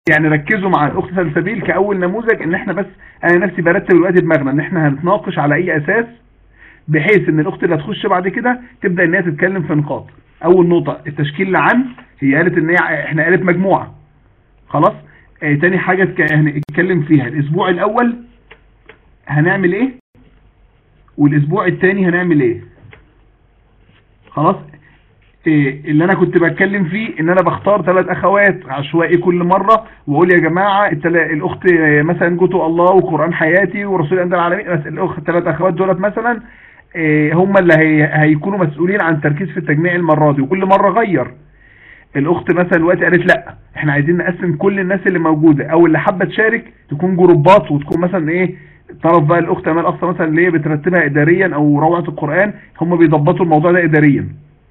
يعني ركزوا مع الاخت سلسبيل كاول نموذج ان احنا بس انا نفسي برتب الوقت دماغنا ان احنا هنتناقش على اي اساس بحيث ان الاخت اللي هتخش بعد كده تبدا ان هي تتكلم في نقاط اول نقطه التشكيل عن هي قالت ان هي احنا قالت مجموعه خلاص اه تاني حاجه هنتكلم فيها الاسبوع الاول هنعمل ايه والاسبوع الثاني هنعمل ايه خلاص إيه اللي انا كنت بتكلم فيه ان انا بختار ثلاث اخوات عشوائي كل مرة واقول يا جماعة الاخت مثلا جوتو الله وقرآن حياتي ورسول الله العالمين بس الاخت ثلاث اخوات دولت مثلا إيه هم اللي هي هيكونوا مسؤولين عن التركيز في التجميع المرة دي وكل مرة غير الاخت مثلا دلوقتي قالت لا احنا عايزين نقسم كل الناس اللي موجودة او اللي حابة تشارك تكون جروبات وتكون مثلا ايه طرف بقى الاخت امال اصلا مثلا اللي هي بترتبها اداريا او روعة القرآن هم بيضبطوا الموضوع ده اداريا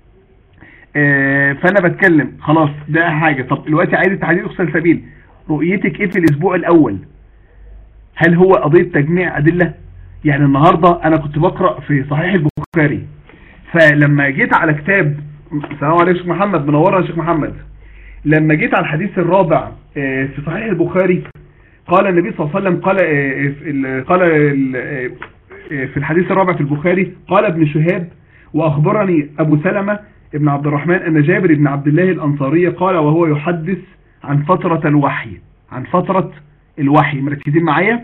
اه فانا بتكلم خلاص ده حاجة طب دلوقتي عايز تحديد اخت سلسبيل رؤيتك ايه في الاسبوع الاول هل هو قضية تجميع ادلة يعني النهاردة انا كنت بقرأ في صحيح البخاري فلما جيت على كتاب السلام عليكم شيخ محمد منورنا يا شيخ محمد لما جيت على الحديث الرابع اه في صحيح البخاري قال النبي صلى الله عليه وسلم قال اه قال في الحديث الرابع في البخاري قال ابن شهاب واخبرني ابو سلمة ابن عبد الرحمن أن جابر بن عبد الله الأنصاري قال وهو يحدث عن فترة الوحي عن فترة الوحي مركزين معايا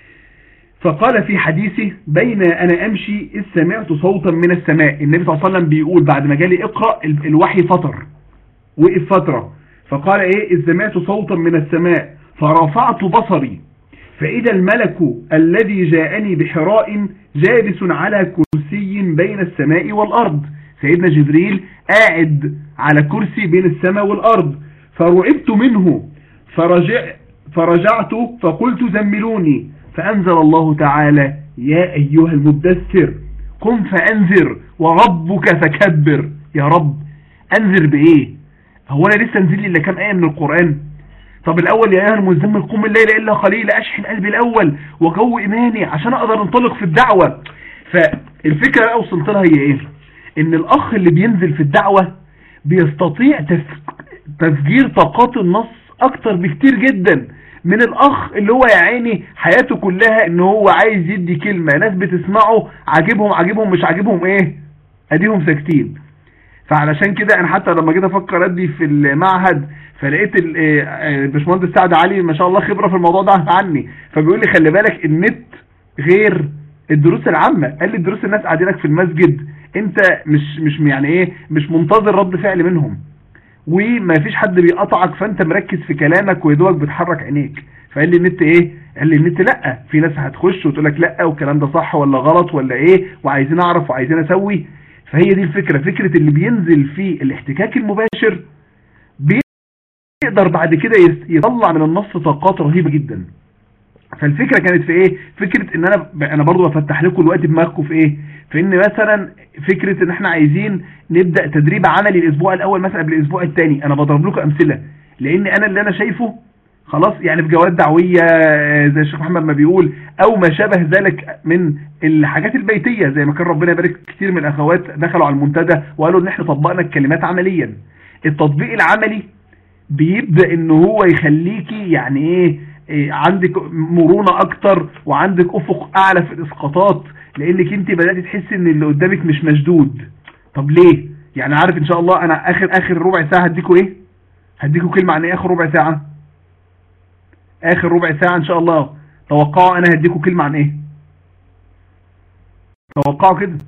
فقال في حديثه بين أنا أمشي إذ سمعت صوتا من السماء النبي صلى الله عليه وسلم بيقول بعد ما جالي اقرأ الوحي فطر وقف فترة فقال إيه إذ سمعت صوتا من السماء فرفعت بصري فإذا الملك الذي جاءني بحراء جالس على كرسي بين السماء والأرض سيدنا جبريل قاعد على كرسي بين السماء والأرض فرعبت منه فرجع فرجعت فقلت زملوني فأنزل الله تعالى يا أيها المدثر قم فأنذر وربك فكبر يا رب أنذر بإيه هو أنا لسه نزل لي إلا كام آية من القرآن طب الأول يا أيها المزمل قم الليل إلا قليلا أشحن قلبي الأول وقوي إيماني عشان أقدر انطلق في الدعوة فالفكرة اللي وصلت لها هي إيه ان الاخ اللي بينزل في الدعوة بيستطيع تفجير طاقات النص اكتر بكتير جدا من الاخ اللي هو يا عيني حياته كلها ان هو عايز يدي كلمة ناس بتسمعه عاجبهم عاجبهم مش عاجبهم ايه اديهم ساكتين فعلشان كده انا حتى لما جيت افكر ادي في المعهد فلقيت الباشمهندس سعد علي ما شاء الله خبرة في الموضوع ده عني فبيقول لي خلي بالك النت غير الدروس العامة قال لي الدروس الناس قاعدينك في المسجد انت مش مش يعني ايه مش منتظر رد فعل منهم وما فيش حد بيقطعك فانت مركز في كلامك ويدوك بتحرك عينيك فقال لي النت ايه قال لي النت لا في ناس هتخش وتقول لك لا والكلام ده صح ولا غلط ولا ايه وعايزين اعرف وعايزين اسوي فهي دي الفكرة فكرة اللي بينزل في الاحتكاك المباشر بيقدر بعد كده يطلع من النص طاقات رهيبة جدا فالفكرة كانت في ايه فكرة ان انا انا برضو بفتح لكم الوقت دماغكم في ايه في ان مثلا فكرة ان احنا عايزين نبدأ تدريب عملي الاسبوع الاول مثلا قبل الاسبوع الثاني انا بضرب لكم امثلة لان انا اللي انا شايفه خلاص يعني في جوات دعوية زي الشيخ محمد ما بيقول او ما شابه ذلك من الحاجات البيتية زي ما كان ربنا يبارك كتير من الاخوات دخلوا على المنتدى وقالوا ان احنا طبقنا الكلمات عمليا التطبيق العملي بيبدأ ان هو يخليكي يعني ايه عندك مرونة اكتر وعندك افق اعلى في الاسقاطات لانك انت بدأت تحس ان اللي قدامك مش مشدود طب ليه يعني عارف ان شاء الله انا اخر اخر ربع ساعة هديكوا ايه هديكوا كلمة عن ايه اخر ربع ساعة اخر ربع ساعة ان شاء الله توقعوا انا هديكوا كلمة عن ايه توقعوا كده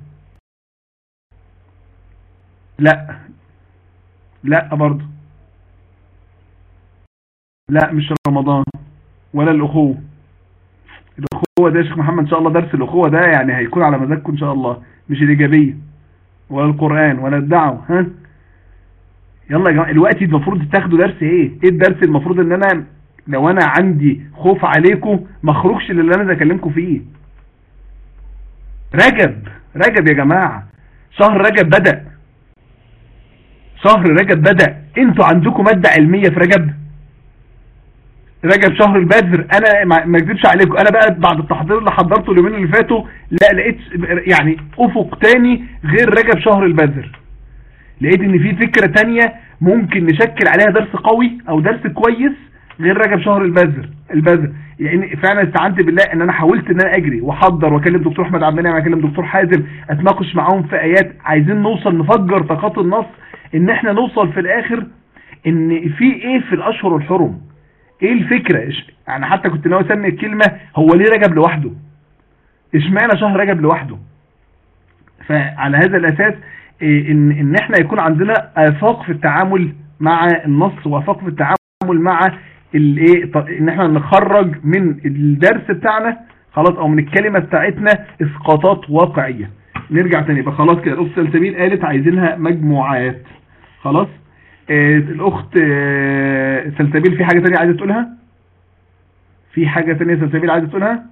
لا لا برضه لا مش رمضان ولا الأخوة الأخوة ده يا شيخ محمد إن شاء الله درس الأخوة ده يعني هيكون على مزاجكم إن شاء الله مش الإيجابية ولا القرآن ولا الدعوة ها يلا يا جماعة الوقت المفروض تاخدوا درس ايه ايه الدرس المفروض ان انا لو انا عندي خوف عليكم ما اخرجش للي انا اكلمكم فيه رجب رجب يا جماعة شهر رجب بدأ شهر رجب بدأ انتوا عندكم مادة علمية في رجب رجب شهر البدر انا ما اكذبش عليكم انا بقى بعد التحضير اللي حضرته اليومين اللي فاتوا لا لقيت يعني افق تاني غير رجب شهر البدر لقيت ان في فكرة تانية ممكن نشكل عليها درس قوي او درس كويس غير رجب شهر البذر البذر يعني فعلا استعنت بالله ان انا حاولت ان انا اجري واحضر واكلم دكتور احمد عبد المنعم واكلم دكتور حازم اتناقش معاهم في ايات عايزين نوصل نفجر طاقات النص ان احنا نوصل في الاخر ان في ايه في الاشهر الحرم ايه الفكرة يعني حتى كنت ناوي اسمي الكلمة هو ليه رجب لوحده اشمعنى شهر رجب لوحده فعلى هذا الاساس إيه ان ان احنا يكون عندنا افاق في التعامل مع النص وافاق في التعامل مع الايه ان احنا نخرج من الدرس بتاعنا خلاص او من الكلمة بتاعتنا اسقاطات واقعية نرجع تاني يبقى خلاص كده الاخت سلسبيل قالت عايزينها مجموعات خلاص آه الاخت آه سلسبيل في حاجة تانية عايزة تقولها في حاجة تانية سلسبيل عايزة تقولها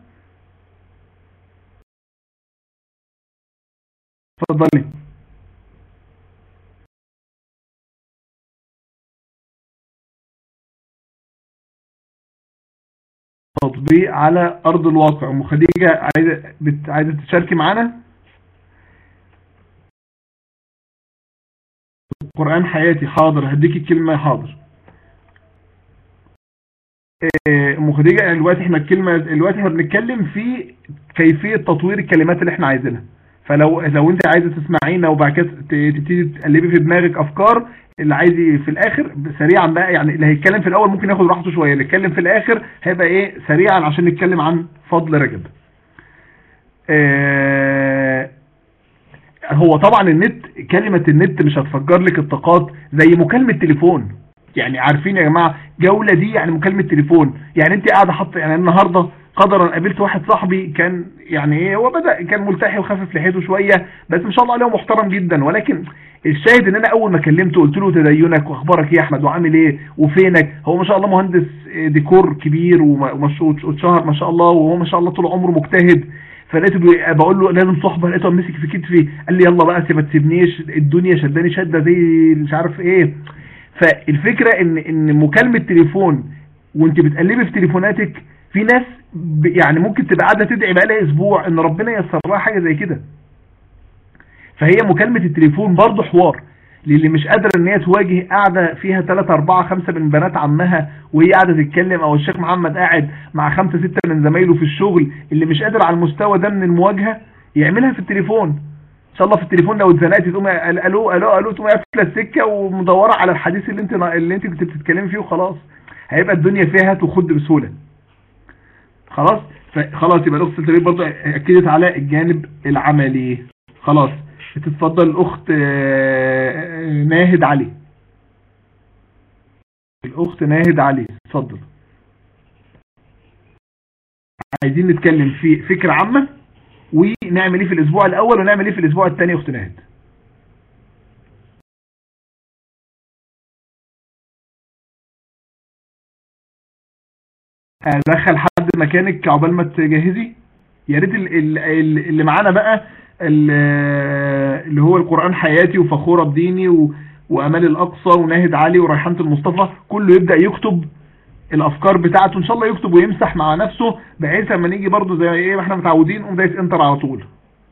اتفضلي تطبيق على ارض الواقع ام خديجه عايزه بت... عايزه تشاركي معانا القران حياتي حاضر هديكي الكلمه حاضر ام خديجه يعني دلوقتي احنا الكلمه دلوقتي احنا بنتكلم في كيفيه تطوير الكلمات اللي احنا عايزينها فلو لو انت عايزه تسمعينا وبعد كده تبتدي تقلبي في دماغك افكار اللي عايز في الاخر سريعا بقى يعني اللي هيتكلم في الاول ممكن ياخد راحته شويه اللي يتكلم في الاخر هيبقى ايه سريعا عشان نتكلم عن فضل رجب آه هو طبعا النت كلمة النت مش هتفجر لك الطاقات زي مكالمة تليفون يعني عارفين يا جماعة جولة دي يعني مكالمة تليفون يعني انت قاعدة حاطة يعني النهاردة قدرا قابلت واحد صاحبي كان يعني ايه هو بدأ كان ملتحي وخفف لحيته شوية بس ما شاء الله عليه محترم جدا ولكن الشاهد ان انا اول ما كلمته قلت له تدينك واخبارك ايه يا احمد وعامل ايه وفينك هو ما شاء الله مهندس ديكور كبير واتشهر ما شاء الله وهو ما شاء الله طول عمره مجتهد فلقيته بقول له لازم صحبه لقيته مسك في كتفي قال لي يلا بقى ما تسيبنيش الدنيا شداني شده زي مش عارف ايه فالفكره ان ان مكالمه تليفون وانت بتقلبي في تليفوناتك في ناس يعني ممكن تبقى قاعده تدعي بقى لها اسبوع ان ربنا ييسر لها حاجه زي كده فهي مكالمة التليفون برضه حوار للي مش قادرة ان هي تواجه قاعدة فيها 3 4 5 من بنات عمها وهي قاعدة تتكلم او الشيخ محمد قاعد مع 5 6 من زمايله في الشغل اللي مش قادر على المستوى ده من المواجهة يعملها في التليفون ان شاء الله في التليفون لو اتزنقتي تقوم الو الو الو تقوم قافله السكه ومدوره على الحديث اللي انت اللي انت كنت بتتكلمي فيه وخلاص هيبقى الدنيا فيها تخد بسهوله خلاص فخلاص يبقى الاخت التدريب برضه اكدت على الجانب العملي خلاص تتفضل الاخت ناهد علي الاخت ناهد علي اتفضل عايزين نتكلم في فكرة عامة ونعمل ايه في الاسبوع الاول ونعمل ايه في الاسبوع الثاني اخت ناهد ادخل حد مكانك عقبال ما تجهزي يا ريت اللي معانا بقى اللي هو القرآن حياتي وفخورة بديني وأمال الأقصى وناهد علي وريحانة المصطفى كله يبدأ يكتب الأفكار بتاعته إن شاء الله يكتب ويمسح مع نفسه بحيث لما نيجي برضو زي إيه ما احنا متعودين قوم دايس انتر على طول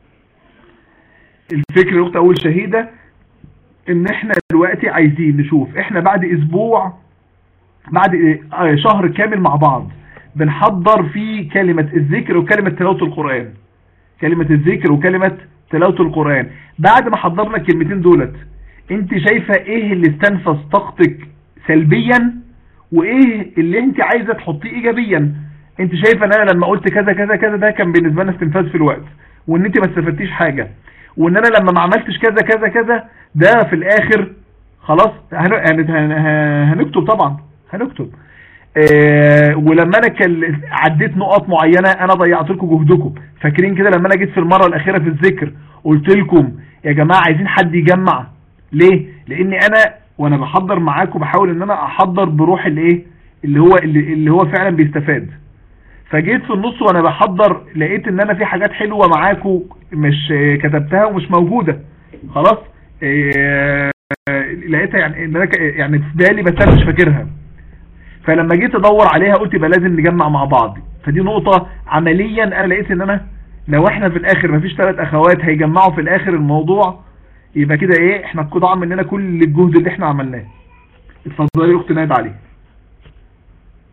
الفكرة الوقت أول شهيدة إن احنا دلوقتي عايزين نشوف احنا بعد أسبوع بعد شهر كامل مع بعض بنحضر فيه كلمة الذكر وكلمة تلاوة القرآن كلمة الذكر وكلمة تلاوة القرآن بعد ما حضرنا الكلمتين دولت انت شايفة ايه اللي استنفذ طاقتك سلبيا وايه اللي انت عايزة تحطيه ايجابيا انت شايفة ان انا لما قلت كذا كذا كذا ده كان بالنسبة لنا استنفاذ في الوقت وان انت ما استفدتيش حاجة وان انا لما ما عملتش كذا كذا كذا ده في الاخر خلاص هنكتب طبعا هنكتب آه ولما انا كل... عديت نقط معينة انا ضيعت لكم جهدكم فاكرين كده لما انا جيت في المرة الاخيرة في الذكر قلت لكم يا جماعة عايزين حد يجمع ليه لان انا وانا بحضر معاكم بحاول ان انا احضر بروح الايه اللي هو اللي, اللي هو فعلا بيستفاد فجيت في النص وانا بحضر لقيت ان انا في حاجات حلوة معاكم مش كتبتها ومش موجودة خلاص آه لقيتها يعني يعني في بالي بس انا مش فاكرها فلما جيت ادور عليها قلت يبقى لازم نجمع مع بعض فدي نقطة عمليا انا لقيت ان انا لو احنا في الاخر مفيش ثلاث اخوات هيجمعوا في الاخر الموضوع يبقى كده ايه احنا قطع مننا كل الجهد اللي احنا عملناه اتفضلي يا اخت نايد علي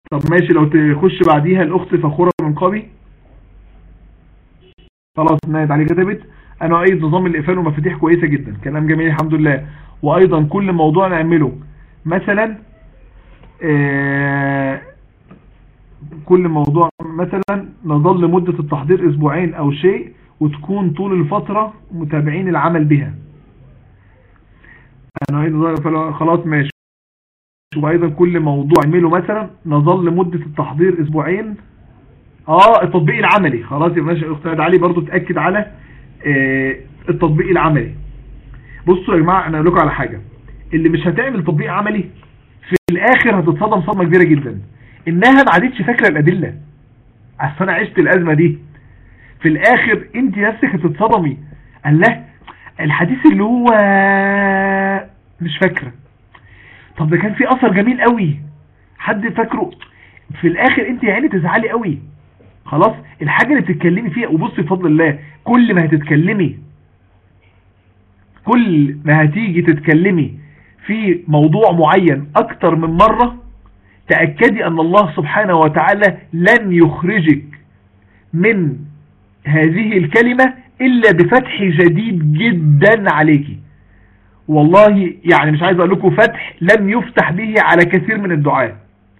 طب ماشي لو تخش بعديها الاخت فخورة من قبي خلاص نايد عليه كتبت انا ايضا نظام الاقفال ومفاتيح كويسة جدا كلام جميل الحمد لله وايضا كل موضوع نعمله مثلا آه كل موضوع مثلا نظل مدة التحضير اسبوعين او شيء وتكون طول الفترة متابعين العمل بها انا ايضا خلاص ماشي وايضا كل موضوع نعمله مثلا نظل مدة التحضير اسبوعين اه التطبيق العملي خلاص يا ماشي اختي علي برضو تأكد على آه التطبيق العملي بصوا يا جماعة انا اقول لكم على حاجة اللي مش هتعمل تطبيق عملي في الاخر هتتصدم صدمة كبيرة جدا انها ما عادتش فاكرة الادلة اصل انا عشت الازمة دي في الاخر انت نفسك هتتصدمي قال له الحديث اللي هو مش فاكره طب ده كان في اثر جميل قوي حد فاكره في الاخر انت يعني تزعلي قوي خلاص الحاجة اللي بتتكلمي فيها وبصي بفضل الله كل ما هتتكلمي كل ما هتيجي تتكلمي في موضوع معين اكتر من مرة تأكدي ان الله سبحانه وتعالى لن يخرجك من هذه الكلمة الا بفتح جديد جدا عليكي والله يعني مش عايز اقول لكم فتح لم يفتح به على كثير من الدعاء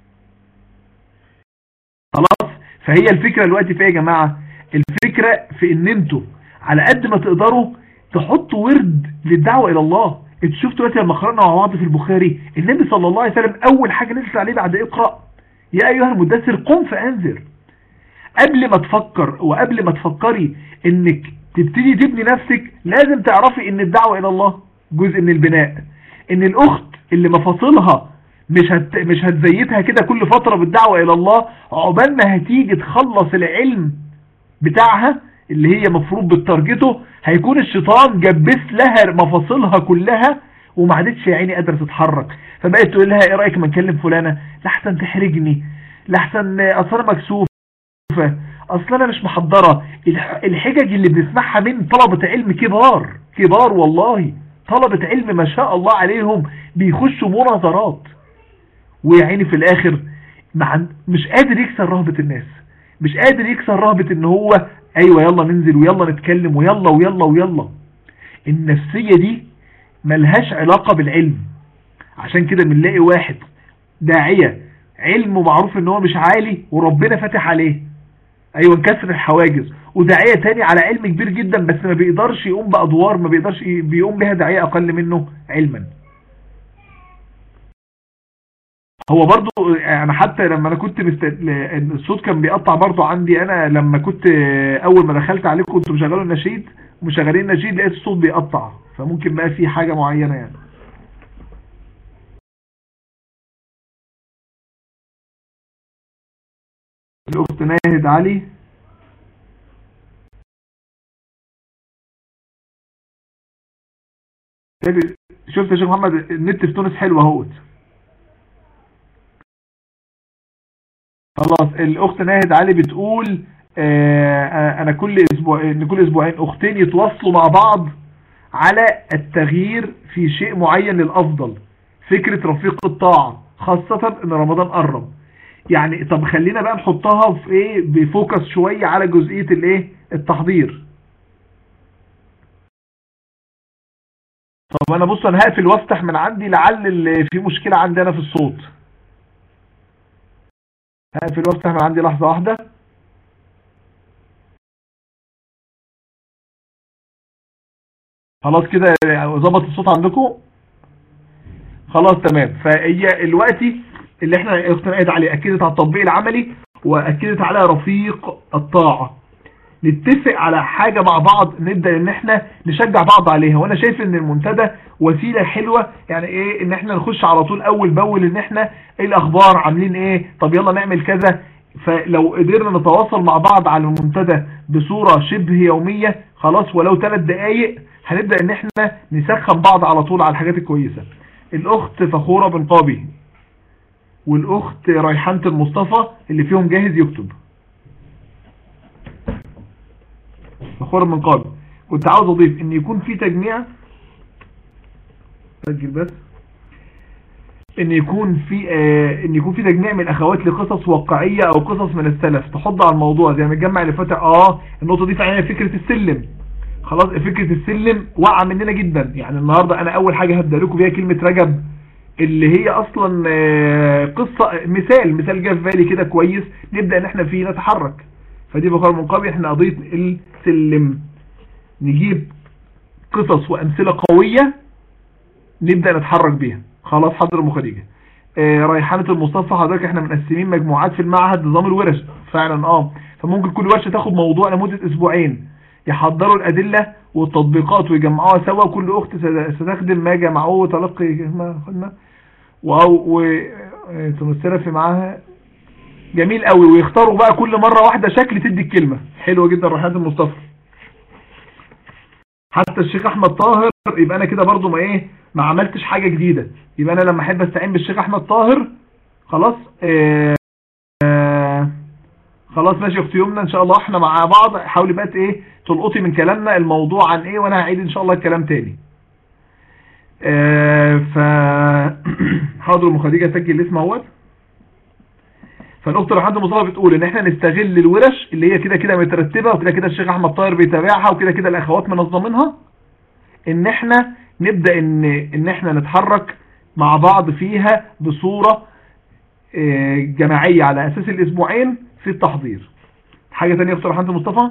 خلاص فهي الفكرة دلوقتي في ايه يا جماعة الفكرة في ان انتوا على قد ما تقدروا تحطوا ورد للدعوة الى الله انتوا شفتوا دلوقتي لما قرانا مع بعض في البخاري النبي صلى الله عليه وسلم اول حاجة نزلت عليه بعد اقرأ يا ايها المدثر قم فانذر قبل ما تفكر وقبل ما تفكري انك تبتدي تبني نفسك لازم تعرفي ان الدعوة الى الله جزء من البناء ان الاخت اللي مفاصلها مش هت... مش هتزيتها كده كل فترة بالدعوة الى الله عقبال ما هتيجي تخلص العلم بتاعها اللي هي مفروض بتارجته هيكون الشيطان جبس لها مفاصلها كلها وما عادتش يا عيني قادره تتحرك فبقت تقول لها ايه رايك ما نكلم فلانه لحسن تحرجني لحسن اصل انا مكسوفه اصل انا مش محضره الحجج اللي بنسمعها من طلبه علم كبار كبار والله طلبة علم ما شاء الله عليهم بيخشوا مناظرات ويا عيني في الاخر مش قادر يكسر رهبة الناس مش قادر يكسر رهبة ان هو ايوه يلا ننزل ويلا نتكلم ويلا ويلا ويلا النفسية دي ملهاش علاقة بالعلم عشان كده بنلاقي واحد داعية علمه معروف ان هو مش عالي وربنا فاتح عليه ايوه انكسر الحواجز وداعية تاني على علم كبير جدا بس ما بيقدرش يقوم بأدوار ما بيقدرش بيقوم بها داعية أقل منه علما هو برضو انا حتى لما انا كنت مست... الصوت كان بيقطع برضو عندي انا لما كنت اول ما دخلت عليكم كنتوا مشغلوا النشيد ومشغلين النشيد لقيت الصوت بيقطع فممكن بقى في حاجة معينة يعني الاخت ناهد علي شفت يا شيخ محمد النت في تونس حلو اهوت خلاص الاخت ناهد علي بتقول آه انا كل اسبوع ان كل اسبوعين اختين يتواصلوا مع بعض على التغيير في شيء معين للافضل فكرة رفيق الطاعة خاصة ان رمضان قرب يعني طب خلينا بقى نحطها في ايه بفوكس شوية على جزئية الايه التحضير طب انا بص انا هقفل وافتح من عندي لعل اللي في مشكلة عندي انا في الصوت هقفل وافتح من عندي لحظة واحدة خلاص كده ظبط الصوت عندكم خلاص تمام فهي دلوقتي اللي احنا اقتنعت عليه اكدت على التطبيق العملي واكدت على رفيق الطاعة نتفق على حاجة مع بعض نبدأ ان احنا نشجع بعض عليها وانا شايف ان المنتدى وسيلة حلوة يعني ايه ان احنا نخش على طول اول باول ان احنا ايه الاخبار عاملين ايه طب يلا نعمل كذا فلو قدرنا نتواصل مع بعض على المنتدى بصورة شبه يومية خلاص ولو ثلاث دقايق هنبدأ ان احنا نسخن بعض على طول على الحاجات الكويسة الاخت فخورة بن قابي والاخت ريحانة المصطفى اللي فيهم جاهز يكتب فخورة بن قابي كنت عاوز اضيف ان يكون في تجميع سجل بس ان يكون في آه ان يكون في تجميع من الاخوات لقصص واقعيه او قصص من السلف تحض على الموضوع زي ما نجمع اللي فاتح اه النقطه دي فعلا فكره السلم خلاص فكره السلم واقعه مننا جدا يعني النهارده انا اول حاجه هبدا لكم بيها كلمه رجب اللي هي اصلا آه قصه مثال مثال جه في بالي كده كويس نبدا ان احنا فيه نتحرك فدي بقول من قبل احنا قضيه السلم نجيب قصص وامثله قويه نبدا نتحرك بيها خلاص حضر ام خديجه آه ريحانه المصطفى حضرتك احنا مقسمين مجموعات في المعهد نظام الورش فعلا اه فممكن كل ورشه تاخد موضوع لمده اسبوعين يحضروا الادله والتطبيقات ويجمعوها سوا كل اخت ستخدم ما جمعوه وتلقي ما قلنا وتمثلها في معاها جميل قوي ويختاروا بقى كل مره واحده شكل تدي الكلمه حلوه جدا ريحانه المصطفى حتى الشيخ احمد طاهر يبقى انا كده برضو ما ايه ما عملتش حاجة جديدة يبقى انا لما احب استعين بالشيخ احمد طاهر خلاص اه اه خلاص ماشي اختي يمنى ان شاء الله احنا مع بعض حاولي بقى ايه تلقطي من كلامنا الموضوع عن ايه وانا هعيد ان شاء الله الكلام تاني اه ف حاضر ام خديجه سجل الاسم اهوت فالاخت رحمه مصطفى بتقول ان احنا نستغل الورش اللي هي كده كده مترتبه وكده كده الشيخ احمد طاهر بيتابعها وكده كده الاخوات منظمينها ان احنا نبدأ ان, إن احنا نتحرك مع بعض فيها بصورة جماعية على اساس الاسبوعين في التحضير حاجة تانية اختار حمد مصطفى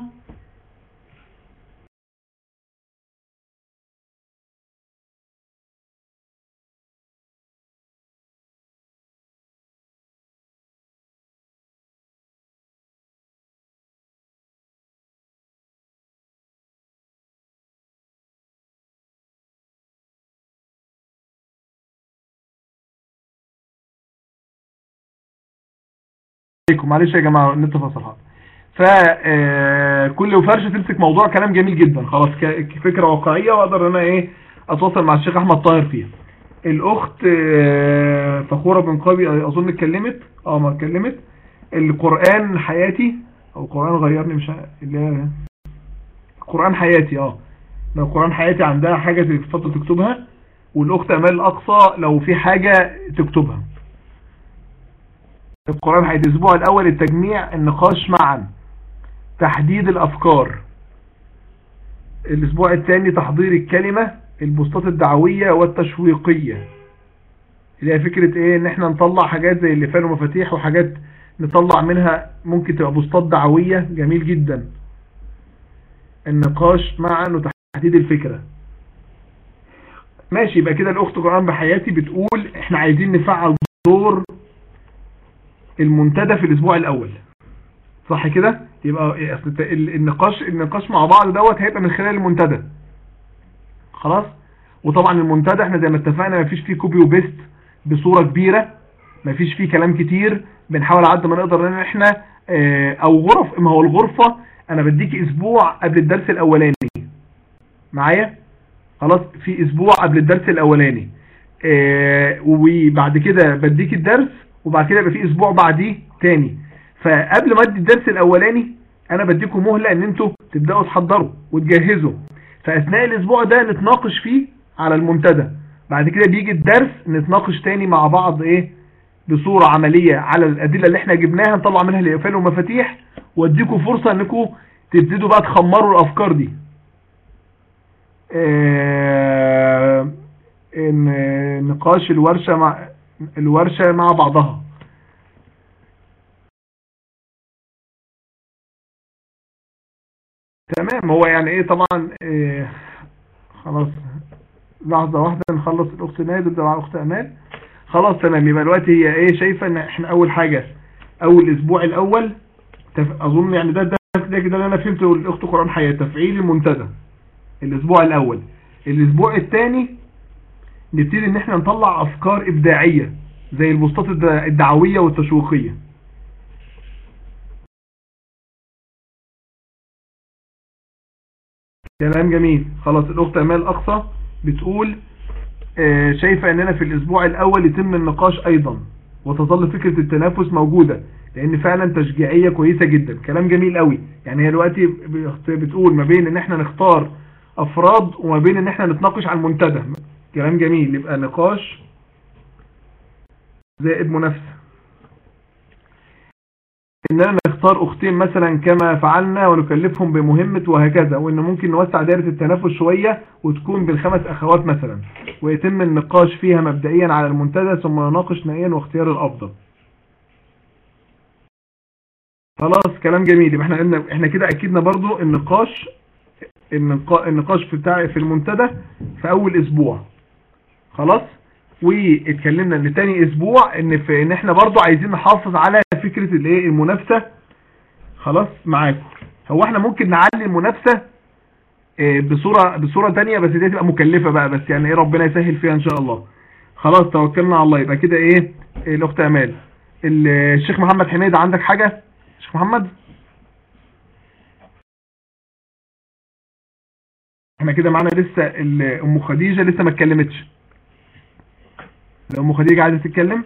عليكم معلش يا جماعة النت فصل حاضر فكل فرشة تمسك موضوع كلام جميل جدا خلاص فكرة واقعية واقدر انا ايه اتواصل مع الشيخ احمد طاهر فيها الاخت فخورة بن قابي اظن اتكلمت اه ما اتكلمت القرآن حياتي او القرآن غيرني مش اللي هي القرآن حياتي اه لو القرآن حياتي عندها حاجة تفضل تكتبها والاخت امال الاقصى لو في حاجة تكتبها القرآن حيث الاسبوع الاول التجميع النقاش معا تحديد الافكار الاسبوع الثاني تحضير الكلمة البوستات الدعوية والتشويقية اللي هي فكرة ايه ان احنا نطلع حاجات زي اللي فعلوا مفاتيح وحاجات نطلع منها ممكن تبقى بوستات دعوية جميل جدا النقاش معا وتحديد الفكرة ماشي يبقى كده الاخت قرآن بحياتي بتقول احنا عايزين نفعل دور المنتدى في الاسبوع الاول صح كده يبقى النقاش النقاش مع بعض دوت هيبقى من خلال المنتدى خلاص وطبعا المنتدى احنا زي ما اتفقنا مفيش فيه كوبي وبيست بصورة كبيرة مفيش فيه كلام كتير بنحاول على قد ما نقدر ان احنا اه او غرف ما هو الغرفة انا بديك اسبوع قبل الدرس الاولاني معايا خلاص في اسبوع قبل الدرس الاولاني اه وبعد كده بديك الدرس وبعد كده يبقى في اسبوع بعديه تاني فقبل ما ادي الدرس الاولاني انا بديكم مهلة ان انتوا تبدأوا تحضروا وتجهزوا فاثناء الاسبوع ده نتناقش فيه على المنتدى بعد كده بيجي الدرس نتناقش تاني مع بعض ايه بصورة عملية على الادلة اللي احنا جبناها نطلع منها الاقفال ومفاتيح واديكم فرصة انكم تبتدوا بقى تخمروا الافكار دي اه ان نقاش الورشة مع الورشة مع بعضها تمام هو يعني ايه طبعا إيه خلاص لحظة واحدة نخلص الاخت نادر ده مع الاخت امال خلاص تمام يبقى دلوقتي هي ايه شايفة ان احنا اول حاجة اول اسبوع الاول اظن يعني ده ده ده كده اللي انا فهمته الاخت قرآن حياة تفعيل المنتدى الاسبوع الاول الاسبوع الثاني نبتدي ان احنا نطلع افكار ابداعية زي البوستات الدعوية والتشويقية كلام جميل خلاص الاخت امال اقصى بتقول آه شايفة اننا في الاسبوع الاول يتم النقاش ايضا وتظل فكرة التنافس موجودة لان فعلا تشجيعية كويسة جدا كلام جميل قوي يعني هي دلوقتي بتقول ما بين ان احنا نختار افراد وما بين ان احنا نتناقش على المنتدى كلام جميل يبقى نقاش زائد منافسة اننا نختار اختين مثلا كما فعلنا ونكلفهم بمهمة وهكذا وان ممكن نوسع دائرة التنافس شوية وتكون بالخمس اخوات مثلا ويتم النقاش فيها مبدئيا على المنتدى ثم نناقش نهائيا واختيار الافضل خلاص كلام جميل يبقى احنا قلنا احنا كده اكدنا برضو النقاش النقاش في بتاع في المنتدى في اول اسبوع خلاص واتكلمنا ان تاني اسبوع ان في ان احنا برضو عايزين نحافظ على فكرة الايه المنافسة خلاص معاكم هو احنا ممكن نعلي المنافسة اه بصورة بصورة تانية بس دي تبقى مكلفة بقى بس يعني ايه ربنا يسهل فيها ان شاء الله خلاص توكلنا على الله يبقى كده ايه الاخت امال الشيخ محمد حميد عندك حاجة شيخ محمد احنا كده معانا لسه ام خديجة لسه ما اتكلمتش لو ام خديجة عايزة تتكلم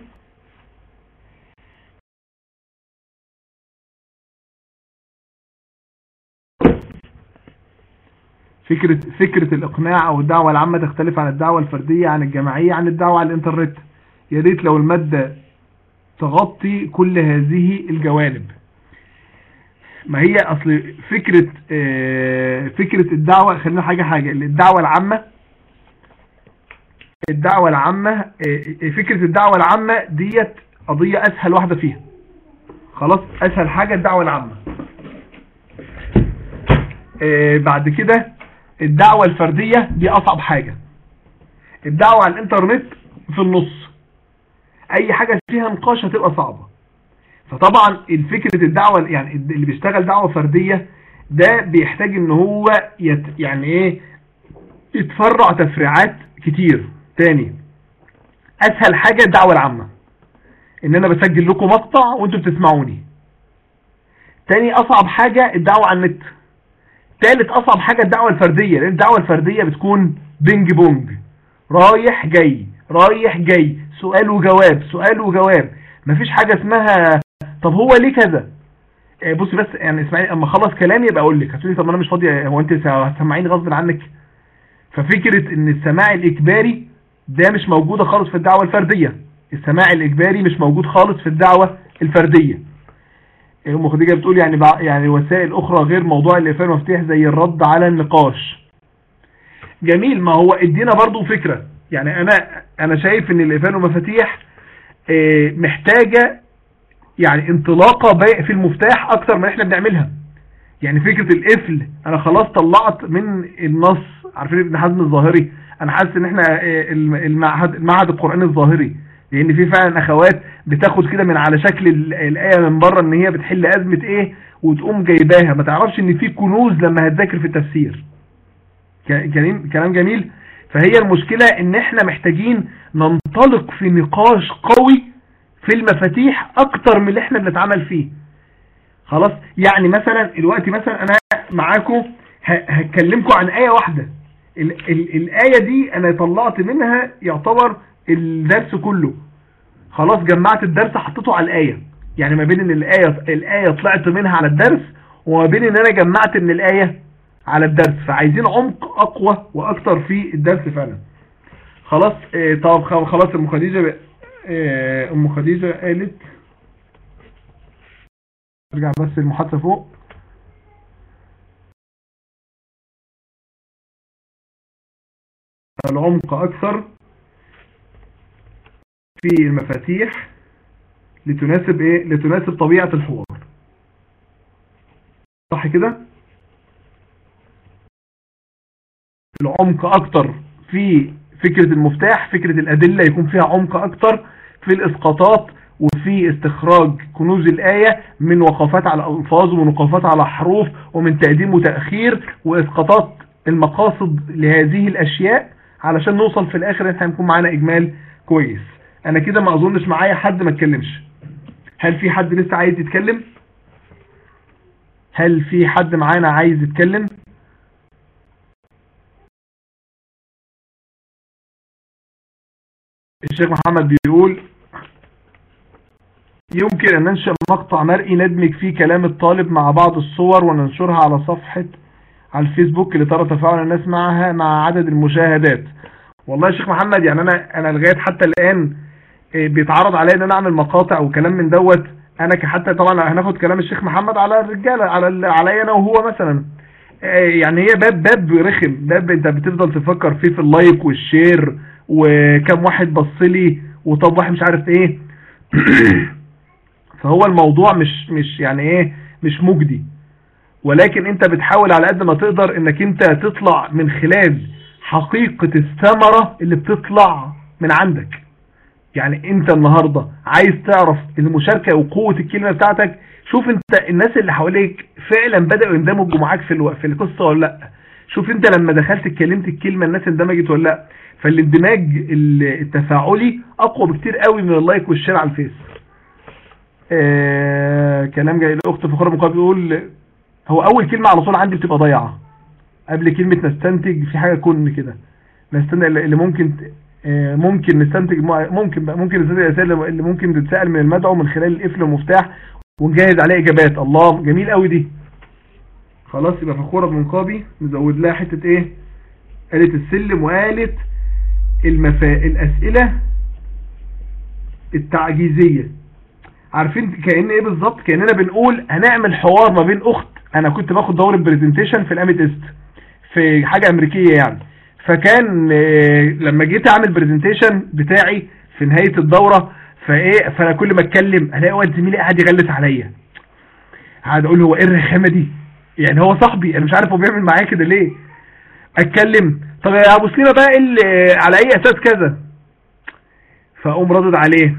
فكرة فكرة الإقناع أو الدعوة العامة تختلف عن الدعوة الفردية عن الجماعية عن الدعوة على الإنترنت يا ريت لو المادة تغطي كل هذه الجوانب ما هي أصل فكرة فكرة الدعوة خلينا حاجة حاجة الدعوة العامة الدعوة العامة فكرة الدعوة العامة ديت قضية أسهل واحدة فيها خلاص أسهل حاجة الدعوة العامة بعد كده الدعوة الفردية دي أصعب حاجة الدعوة على الإنترنت في النص أي حاجة فيها نقاش هتبقى صعبة فطبعا الفكرة الدعوة يعني اللي بيشتغل دعوة فردية ده بيحتاج ان هو يت يعني ايه يتفرع تفريعات كتير تاني اسهل حاجة الدعوة العامة ان انا بسجل لكم مقطع وانتم بتسمعوني تاني اصعب حاجة الدعوة على النت تالت اصعب حاجة الدعوة الفردية لان الدعوة الفردية بتكون بينج بونج رايح جاي رايح جاي سؤال وجواب سؤال وجواب مفيش حاجة اسمها طب هو ليه كذا بص بس يعني اسمعي اما اخلص كلامي يبقى اقول لك هتقولي طب انا مش فاضي هو انت هتسمعيني غصب عنك ففكرة ان السماع الاجباري ده مش موجودة خالص في الدعوة الفردية السماع الاجباري مش موجود خالص في الدعوة الفردية ام خديجة بتقول يعني يعني وسائل اخرى غير موضوع الافهام المفتاح زي الرد على النقاش جميل ما هو ادينا برضو فكرة يعني انا انا شايف ان الافهام والمفاتيح محتاجة يعني انطلاقة في المفتاح اكتر ما احنا بنعملها يعني فكرة القفل انا خلاص طلعت من النص عارفين ابن حزم الظاهري انا حاسس ان احنا المعهد, المعهد القرآني الظاهري لان في فعلا اخوات بتاخد كده من على شكل الايه من بره ان هي بتحل ازمة ايه وتقوم جايباها ما تعرفش ان في كنوز لما هتذاكر في التفسير كلام جميل فهي المشكلة ان احنا محتاجين ننطلق في نقاش قوي في المفاتيح اكتر من اللي احنا بنتعامل فيه خلاص يعني مثلا الوقت مثلا انا معاكم هتكلمكم عن آية واحدة ال ال الآية دي انا طلعت منها يعتبر الدرس كله خلاص جمعت الدرس حطيته على الآية يعني ما بين ان الآية, الآية طلعت منها على الدرس وما بين ان انا جمعت من الآية على الدرس فعايزين عمق اقوى واكتر في الدرس فعلا خلاص اه طب خلاص ام خديجة اه ام خديجة قالت ارجع بس المحادثة فوق العمق اكثر في المفاتيح لتناسب ايه لتناسب طبيعة الحوار صح كده العمق اكتر في فكرة المفتاح فكرة الادلة يكون فيها عمق اكتر في الاسقاطات وفي استخراج كنوز الآية من وقفات على الألفاظ ومن وقفات على حروف ومن تقديم وتأخير وإسقاطات المقاصد لهذه الأشياء علشان نوصل في الآخر احنا هنكون معانا إجمال كويس أنا كده ما أظنش معايا حد ما اتكلمش هل في حد لسه عايز يتكلم هل في حد معانا عايز يتكلم الشيخ محمد بيقول يمكن أن ننشأ مقطع مرئي ندمج فيه كلام الطالب مع بعض الصور وننشرها على صفحة على الفيسبوك لترى تفاعل الناس معها مع عدد المشاهدات والله يا شيخ محمد يعني أنا, أنا لغاية حتى الآن إيه، بيتعرض عليا ان انا اعمل مقاطع وكلام من دوت انا كحتى طبعا هناخد كلام الشيخ محمد على الرجاله على ال- عليا انا وهو مثلا إيه، يعني هي باب باب رخم باب انت بتفضل تفكر فيه في اللايك والشير وكم واحد بص لي وطب واحد مش عارف ايه فهو الموضوع مش مش يعني ايه مش مجدي ولكن انت بتحاول على قد ما تقدر انك انت تطلع من خلال حقيقة الثمرة اللي بتطلع من عندك يعني انت النهاردة عايز تعرف المشاركة وقوة الكلمة بتاعتك شوف انت الناس اللي حواليك فعلا بدأوا يندمجوا معاك في الو... في القصة ولا لا شوف انت لما دخلت اتكلمت الكلمة الناس اندمجت ولا لا فالاندماج ال- التفاعلي اقوى بكتير قوي من اللايك والشير على الفيس آه كلام جاي الاخت فخوره مقابل بيقول هو اول كلمة على طول عندي بتبقى ضايعة قبل كلمة نستنتج في حاجة كن كده نستنتج اللي ممكن ت- آه، ممكن نستنتج ممكن بقى ممكن نستنتج الاسئله اللي ممكن تتسال من المدعو من خلال القفل والمفتاح ونجهز عليه اجابات الله جميل قوي دي خلاص يبقى فخوره بمنقابي نزود لها حته ايه قالت السلم وقالت المفا... الاسئله التعجيزيه عارفين كأن ايه بالظبط كأننا بنقول هنعمل حوار ما بين اخت انا كنت باخد دورة برزنتيشن في الاميتست في حاجة امريكية يعني فكان آه، لما جيت اعمل برزنتيشن بتاعي في نهاية الدورة فايه فانا كل ما اتكلم الاقي واد زميلي قاعد يغلس عليا قاعد اقول هو ايه الرخامة دي يعني هو صاحبي انا مش عارف هو بيعمل معايا كده ليه اتكلم طب يا ابو سليمة بقى إيه اللي- على اي اساس كذا فاقوم ردد عليه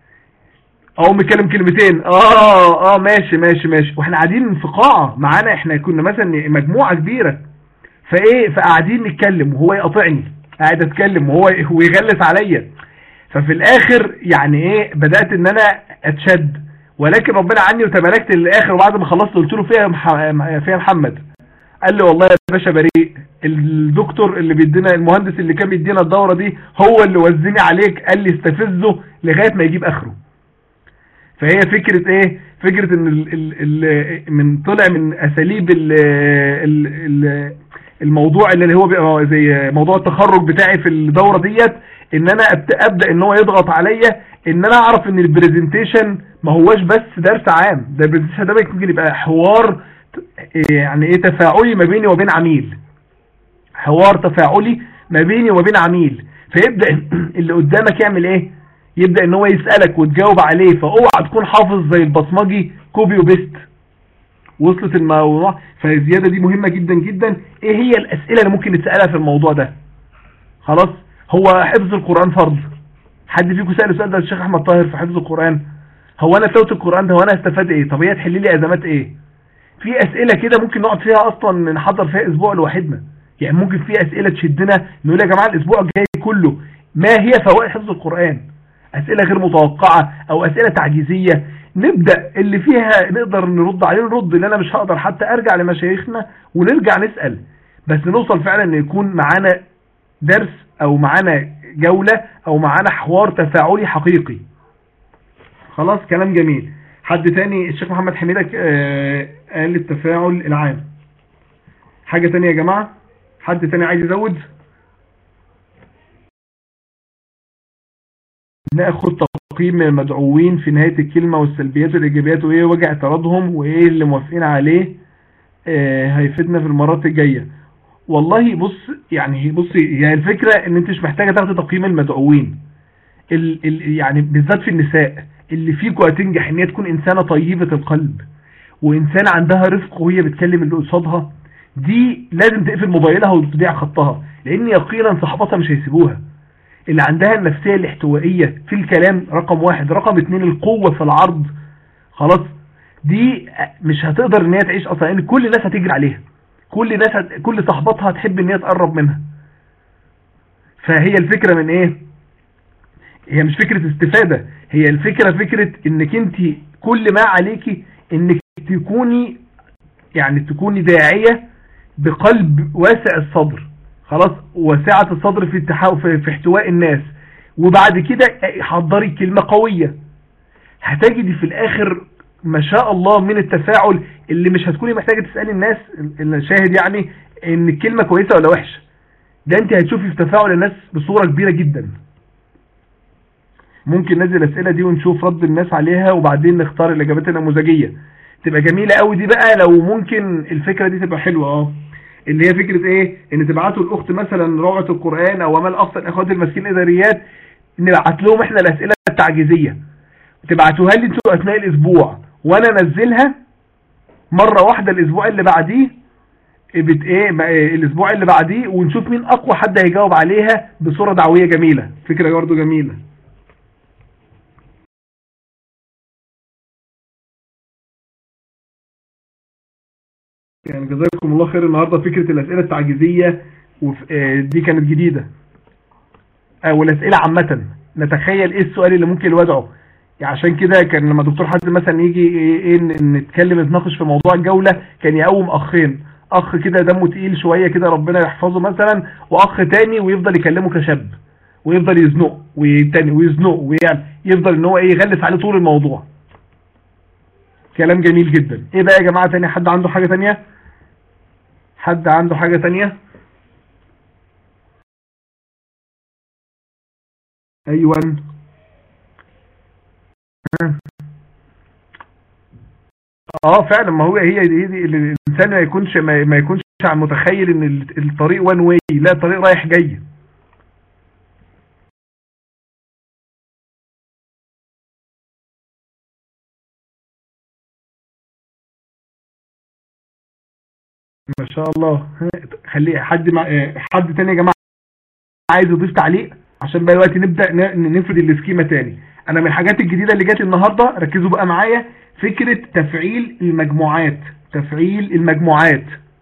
او متكلم كلمتين اه اه ماشي ماشي ماشي واحنا قاعدين في قاعة معانا احنا كنا مثلا مجموعة كبيرة فايه فقاعدين نتكلم وهو يقاطعني قاعد اتكلم وهو ويغلس عليا ففي الاخر يعني ايه بدأت ان انا اتشد ولكن ربنا عني وتباركت للاخر وبعد ما خلصت قلت له فيها مح- فيها محمد قال لي والله يا باشا بريء الدكتور اللي بيدينا المهندس اللي كان بيدينا الدورة دي هو اللي وزني عليك قال لي استفزه لغاية ما يجيب اخره فهي فكرة ايه فكرة ان ال ال ال من طلع من اساليب ال ال ال الموضوع اللي هو بيبقى زي موضوع التخرج بتاعي في الدورة ديت ان انا أبت- ابدأ ان هو يضغط عليا ان انا اعرف ان البرزنتيشن ما هوش بس درس عام ده البرزنتيشن ده ممكن يبقى حوار ت- يعني ايه تفاعلي ما بيني وبين عميل حوار تفاعلي ما بيني وما بين عميل فيبدأ اللي قدامك يعمل ايه يبدأ ان هو يسألك وتجاوب عليه فاوعى تكون حافظ زي البصمجي كوبي وبيست وصلت الموضوع فالزيادة دي مهمة جدا جدا ايه هي الاسئلة اللي ممكن نسألها في الموضوع ده خلاص هو حفظ القرآن فرض حد فيكم سأل السؤال ده الشيخ احمد طاهر في حفظ القرآن هو انا تلاوة القرآن ده هو انا استفاد ايه طب هي تحل لي ازمات ايه في اسئلة كده ممكن نقعد فيها اصلا نحضر فيها اسبوع لوحدنا يعني ممكن في اسئلة تشدنا نقول يا جماعة الاسبوع الجاي كله ما هي فوائد حفظ القرآن اسئلة غير متوقعة او اسئلة تعجيزية نبدأ اللي فيها نقدر نرد عليه نرد اللي انا مش هقدر حتى ارجع لمشايخنا ونرجع نسأل بس نوصل فعلا ان يكون معانا درس او معانا جولة او معانا حوار تفاعلي حقيقي خلاص كلام جميل حد تاني الشيخ محمد حميدك آه، قال التفاعل العام حاجة تانية يا جماعة حد تاني عايز يزود ناخد تقييم من المدعوين في نهاية الكلمة والسلبيات والايجابيات وايه وجه اعتراضهم وايه اللي موافقين عليه آه، هيفيدنا في المرات الجاية والله بص يعني بصي يعني الفكرة ان انت مش محتاجة تاخد تقييم المدعوين ال ال يعني بالذات في النساء اللي فيكوا هتنجح ان هي تكون انسانة طيبة القلب وانسانة عندها رفق وهي بتكلم اللي قصادها دي لازم تقفل موبايلها وتضيع خطها لان يقينا صحباتها مش هيسيبوها اللي عندها النفسية الاحتوائية في الكلام رقم واحد رقم اتنين القوة في العرض خلاص دي مش هتقدر ان هي تعيش اصلا لان كل الناس هتجري عليها كل الناس هت... كل صحباتها هتحب ان هي تقرب منها فهي الفكرة من ايه هي مش فكرة استفادة هي الفكرة فكرة انك انت كل ما عليكي انك تكوني يعني تكوني داعية بقلب واسع الصدر خلاص وسعة الصدر في التحا... في في احتواء الناس وبعد كده حضري كلمة قوية هتجدي في الاخر ما شاء الله من التفاعل اللي مش هتكوني محتاجة تسألي الناس الشاهد يعني ان الكلمة كويسة ولا وحشة ده انت هتشوفي في تفاعل الناس بصورة كبيرة جدا ممكن ننزل الاسئله دي ونشوف رد الناس عليها وبعدين نختار الاجابات النموذجيه تبقى جميله قوي دي بقى لو ممكن الفكره دي تبقى حلوه اه اللي هي فكره ايه ان تبعتوا الاخت مثلا روعه القران او امال اقصى الاخوات المسكين الاداريات نبعت لهم احنا الاسئله التعجيزيه تبعتوها لي انتوا اثناء الاسبوع وانا انزلها مره واحده الاسبوع اللي بعديه بت ايه ما- إيه الاسبوع اللي بعديه ونشوف مين اقوى حد هيجاوب عليها بصوره دعويه جميله فكره برضه جميله يعني جزاكم الله خير النهارده فكره الاسئله التعجيزيه وف- آه، دي كانت جديده آه، والاسئله عامه نتخيل ايه السؤال اللي ممكن يوضعه يعني عشان كده كان لما دكتور حازم مثلا يجي ايه إيه ن- نتكلم نتناقش في موضوع الجوله كان يقوم اخين اخ كده دمه تقيل شويه كده ربنا يحفظه مثلا واخ تاني ويفضل يكلمه كشاب ويفضل يزنق وتاني ويزنق ويعمل يفضل ان هو ايه يغلس عليه طول الموضوع كلام جميل جدا ايه بقى يا جماعه تاني حد عنده حاجه تانية حد عنده حاجه تانية ايوه اه فعلا ما هو هي دي, دي الانسان ما يكونش ما, ما يكونش متخيل ان ال- الطريق وان واي لا الطريق رايح جاي ما شاء الله خلي حد مع آه، حد تاني يا جماعه عايز يضيف تعليق عشان بقى دلوقتي نبدا ن- نفرد السكيما تاني انا من الحاجات الجديده اللي جت النهارده ركزوا بقى معايا فكره تفعيل المجموعات تفعيل المجموعات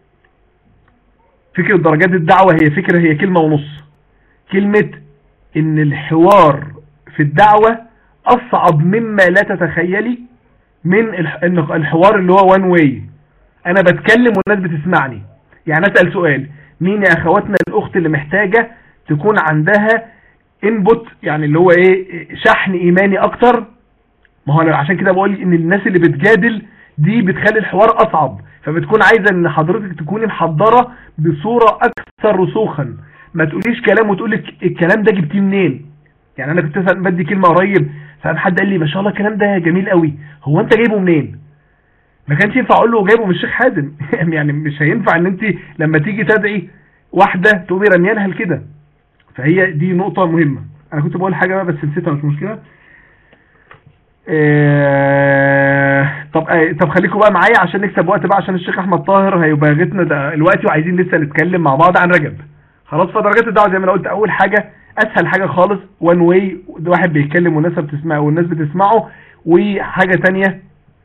فكره درجات الدعوه هي فكره هي كلمه ونص كلمه ان الحوار في الدعوه اصعب مما لا تتخيلي من الح- إن الحوار اللي هو وان واي انا بتكلم والناس بتسمعني يعني اسال سؤال مين يا اخواتنا الاخت اللي محتاجه تكون عندها انبوت يعني اللي هو ايه شحن ايماني اكتر ما هو أنا عشان كده بقول ان الناس اللي بتجادل دي بتخلي الحوار اصعب فبتكون عايزه ان حضرتك تكوني محضره بصوره اكثر رسوخا ما تقوليش كلام وتقولي الكلام ده جبتيه منين يعني انا كنت مثلا بدي كلمه قريب فقام حد قال لي ما شاء الله الكلام ده جميل قوي هو انت جايبه منين ما كانش ينفع اقول له جايبه من الشيخ حازم يعني مش هينفع ان انت لما تيجي تدعي واحده تقومي رميها لها كده فهي دي نقطه مهمه انا كنت بقول حاجه بقى بس نسيتها مش مشكله آه، طب آه، طب خليكم بقى معايا عشان نكسب وقت بقى عشان الشيخ احمد طاهر هيباغتنا ده دلوقتي وعايزين لسه نتكلم مع بعض عن رجب خلاص فدرجات الدعوه زي ما انا قلت اول حاجه اسهل حاجه خالص وان واي واحد بيتكلم والناس بتسمعه والناس بتسمعه وحاجه تانية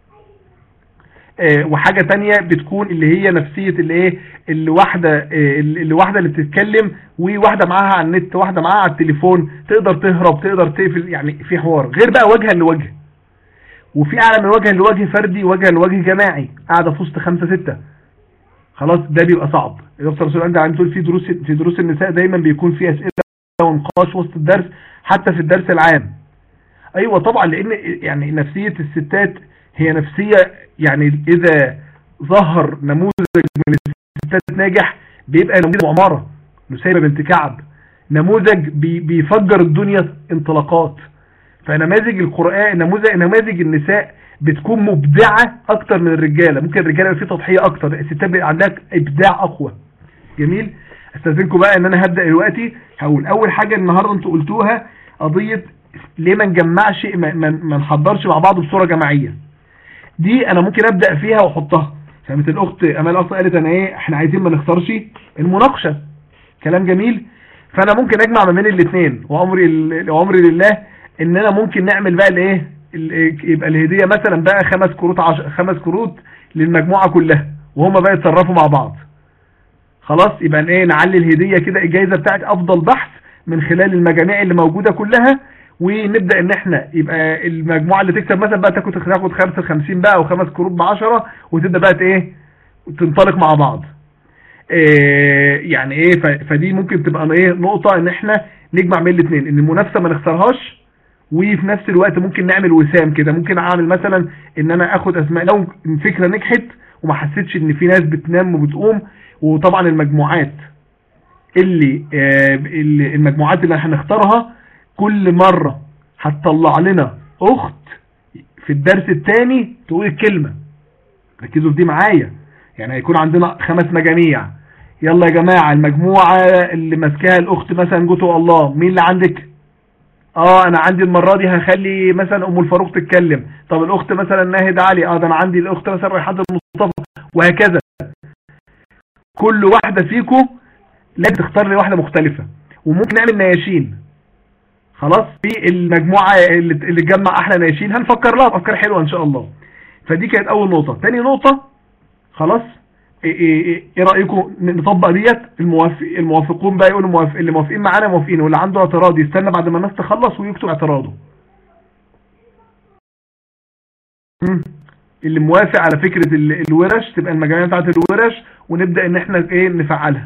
آه، وحاجة تانية بتكون اللي هي نفسية اللي ايه اللي واحدة آه، اللي واحدة اللي بتتكلم وواحدة معاها على النت واحدة معاها على التليفون تقدر تهرب تقدر تقفل يعني في حوار غير بقى وجها لوجه وفي اعلى من وجها لوجه فردي وجها لوجه جماعي قاعدة في وسط خمسة ستة خلاص ده بيبقى صعب دكتور رسول عندي عم تقول في دروس في دروس النساء دايما بيكون في اسئله ونقاش وسط الدرس حتى في الدرس العام ايوه طبعا لان يعني نفسيه الستات هي نفسيه يعني اذا ظهر نموذج من الستات ناجح بيبقى نموذج عماره نسيبه بنت كعب نموذج بي بيفجر الدنيا انطلاقات فنماذج القرآن نموذج نماذج النساء بتكون مبدعة اكتر من الرجالة ممكن الرجالة يبقى فيه تضحية اكتر الستات بيبقى عندها ابداع اقوى جميل استاذنكم بقى ان انا هبدأ دلوقتي هقول اول حاجة النهاردة انتوا قلتوها قضية ليه ما نجمعش ما, ما, ما نحضرش مع بعض بصورة جماعية دي انا ممكن ابدأ فيها واحطها فهمت الاخت امال اصلا قالت انا ايه احنا عايزين ما نختارش المناقشة كلام جميل فانا ممكن اجمع ما بين الاثنين وامري ال- وامري لله ان انا ممكن نعمل بقى الايه ال- يبقى الهديه مثلا بقى خمس كروت عش... خمس كروت للمجموعه كلها وهم بقى يتصرفوا مع بعض خلاص يبقى ايه نعلي الهديه كده الجائزه بتاعت افضل بحث من خلال المجاميع اللي موجوده كلها ونبدا ان احنا يبقى المجموعه اللي تكسب مثلا بقى تاخد تاخد 55 بقى او خمس كروت ب 10 وتبدا بقى ايه تنطلق مع بعض إيه يعني ايه ف- فدي ممكن تبقى ايه نقطة ان احنا نجمع بين الاثنين ان المنافسة ما نخسرهاش وفي نفس الوقت ممكن نعمل وسام كده ممكن اعمل مثلا ان انا اخد اسماء لو الفكرة نجحت وما حسيتش ان في ناس بتنام وبتقوم وطبعا المجموعات اللي, آه اللي المجموعات اللي هنختارها كل مرة هتطلع لنا اخت في الدرس الثاني تقول الكلمة ركزوا في دي معايا يعني هيكون عندنا خمس مجاميع يلا يا جماعة المجموعة اللي ماسكاها الاخت مثلا جوتو الله مين اللي عندك اه انا عندي المرة دي هخلي مثلا ام الفاروق تتكلم طب الاخت مثلا ناهد علي اه ده انا عندي الاخت مثلا ريحان المصطفى وهكذا كل واحدة فيكم لازم تختار لي واحدة مختلفة وممكن نعمل نياشين خلاص في المجموعة اللي اللي تجمع احلى نياشين هنفكر لها بافكار حلوة ان شاء الله فدي كانت اول نقطة تاني نقطة خلاص ايه, إيه, إيه, إيه رأيكم نطبق ديت الموافق الموافقون بقى يقولوا موافق اللي موافقين معانا موافقين واللي عنده اعتراض يستنى بعد ما الناس تخلص ويكتب اعتراضه مم. اللي موافق على فكرة ال- الورش تبقى المجاميع بتاعت الورش ونبدأ ان احنا ايه نفعلها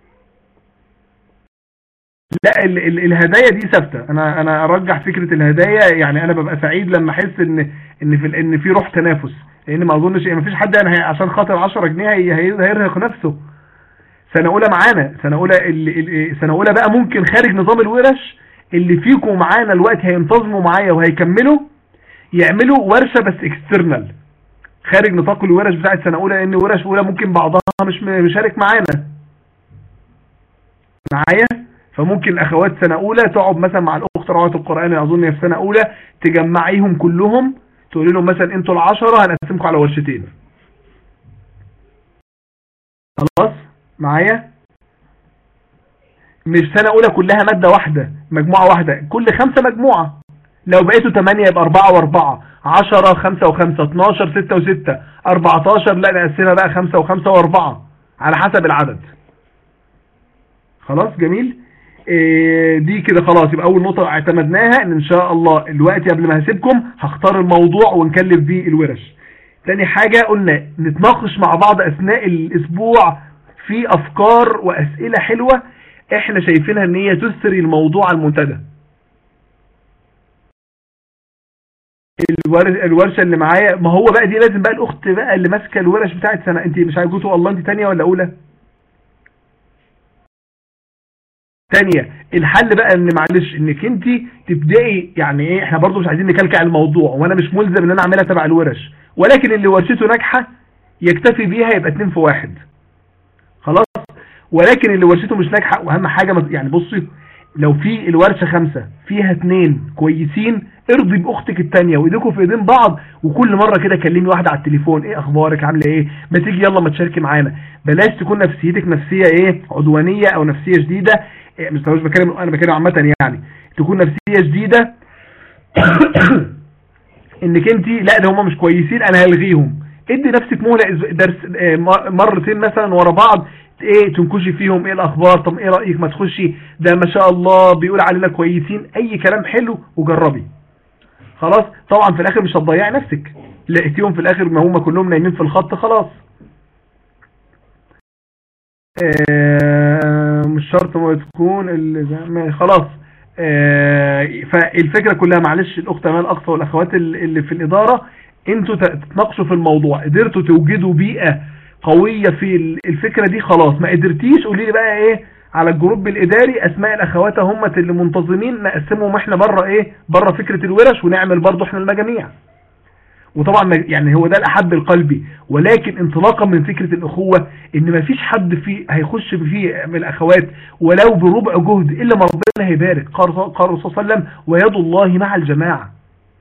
لا ال ال الهدايا دي ثابته انا انا ارجح فكره الهدايا يعني انا ببقى سعيد لما احس ان ان في ان في روح تنافس لان ما اظنش ما فيش حد يعني هي- عشان خاطر 10 جنيه هي- هي- هيرهق نفسه سنه اولى معانا سنه اولى ال- ال- سنه اولى بقى ممكن خارج نظام الورش اللي فيكم معانا الوقت هينتظموا معايا وهيكملوا يعملوا ورشه بس اكسترنال خارج نطاق الورش بتاعت سنه اولى لان ورش اولى ممكن بعضها مش م- مشارك معانا معايا فممكن اخوات سنه اولى تقعد مثلا مع الاخت رواه القران اظن هي في سنه اولى تجمعيهم كلهم تقول لهم مثلا انتوا العشرة هنقسمكم على ورشتين خلاص معايا مش سنه اولى كلها ماده واحده مجموعه واحده كل خمسه مجموعه لو بقيتوا 8 يبقى 4 و4 10 5 و5 12 6 و6 14 لا نقسمها بقى 5 و5 و4 على حسب العدد خلاص جميل إيه دي كده خلاص يبقى اول نقطة اعتمدناها ان ان شاء الله الوقت قبل ما هسيبكم هختار الموضوع ونكلف بيه الورش تاني حاجة قلنا نتناقش مع بعض اثناء الاسبوع في افكار واسئلة حلوة احنا شايفينها ان هي تسري الموضوع على المنتدى الور- الورشة اللي معايا ما هو بقى دي لازم بقى الاخت بقى اللي ماسكة الورش بتاعت سنة انت مش عارف جوتو الله انت تانية ولا اولى تانية الحل بقى ان معلش انك انت تبدأي يعني ايه احنا برضو مش عايزين نكلكع الموضوع وانا مش ملزم ان انا اعملها تبع الورش ولكن اللي ورشته ناجحة يكتفي بيها يبقى اتنين في واحد خلاص ولكن اللي ورشته مش ناجحة واهم حاجة مز- يعني بصي لو في الورشة خمسة فيها اتنين كويسين ارضي باختك التانية وايديكم في ايدين بعض وكل مرة كده كلمي واحدة على التليفون ايه اخبارك عاملة ايه ما تيجي يلا ما تشاركي معانا بلاش تكون نفسيتك نفسية ايه عدوانية او نفسية شديدة إيه مش مش بتكلم انا بتكلم عامة يعني تكون نفسية شديدة انك انت لا ده هم مش كويسين انا هلغيهم ادي نفسك مهله أسبوع- درس آه، م- مرتين مثلا ورا بعض ايه تنكشي فيهم ايه الاخبار طب ايه رايك ما تخشي ده ما شاء الله بيقول علينا كويسين اي كلام حلو وجربي خلاص طبعا في الاخر مش هتضيعي نفسك لقيتيهم في الاخر ما هم كلهم نايمين في الخط خلاص آه، مش شرط ما تكون ال- ما- خلاص آه، فالفكرة كلها معلش الأخت أمال أقصى والأخوات ال- اللي في الإدارة انتوا ت- تتناقشوا في الموضوع قدرتوا توجدوا بيئة قوية في ال- الفكرة دي خلاص ما قدرتيش قولي لي بقى ايه على الجروب الإداري أسماء الأخوات هم اللي منتظمين نقسمهم احنا بره ايه بره فكرة الورش ونعمل برضو احنا المجاميع وطبعا ما- يعني هو ده الأحب القلبي ولكن انطلاقا من فكرة الأخوة إن ما فيش حد فيه هيخش فيه من الأخوات ولو بربع جهد إلا ما ربنا هيبارك قال قال الرسول صلى الله عليه وسلم ويد الله مع الجماعة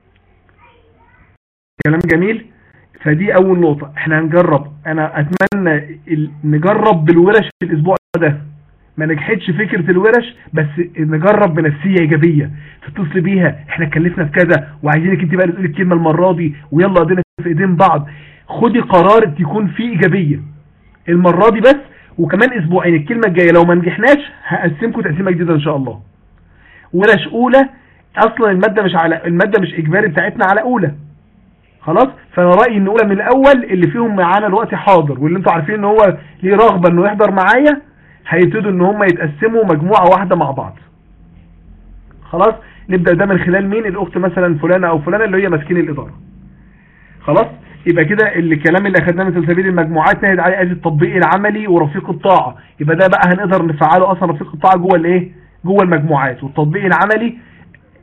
كلام جميل فدي أول نقطة احنا هنجرب أنا أتمنى ال- نجرب بالورش في الأسبوع ده ما نجحتش فكرة الورش بس نجرب بنفسية ايجابية تتصل بيها احنا اتكلفنا في كذا وعايزينك انت بقى تقولي الكلمة المرة دي ويلا ايدينا في ايدين بعض خدي قرار يكون فيه ايجابية المرة دي بس وكمان اسبوعين الكلمة الجاية لو ما نجحناش هقسمكم تقسيمة جديدة ان شاء الله ورش اولى اصلا المادة مش على المادة مش اجباري بتاعتنا على اولى خلاص فانا رايي ان اولى من الاول اللي فيهم معانا الوقت حاضر واللي انتوا عارفين ان هو ليه رغبه انه يحضر معايا هيبتدوا ان هم يتقسموا مجموعه واحده مع بعض خلاص نبدا ده من خلال مين الاخت مثلا فلانه او فلانه اللي هي ماسكين الاداره خلاص يبقى كده الكلام اللي اخدناه من سلسبيل المجموعات نهد عليه ادي التطبيق العملي ورفيق الطاعه يبقى ده بقى هنقدر نفعله اصلا رفيق الطاعه جوه الايه جوه المجموعات والتطبيق العملي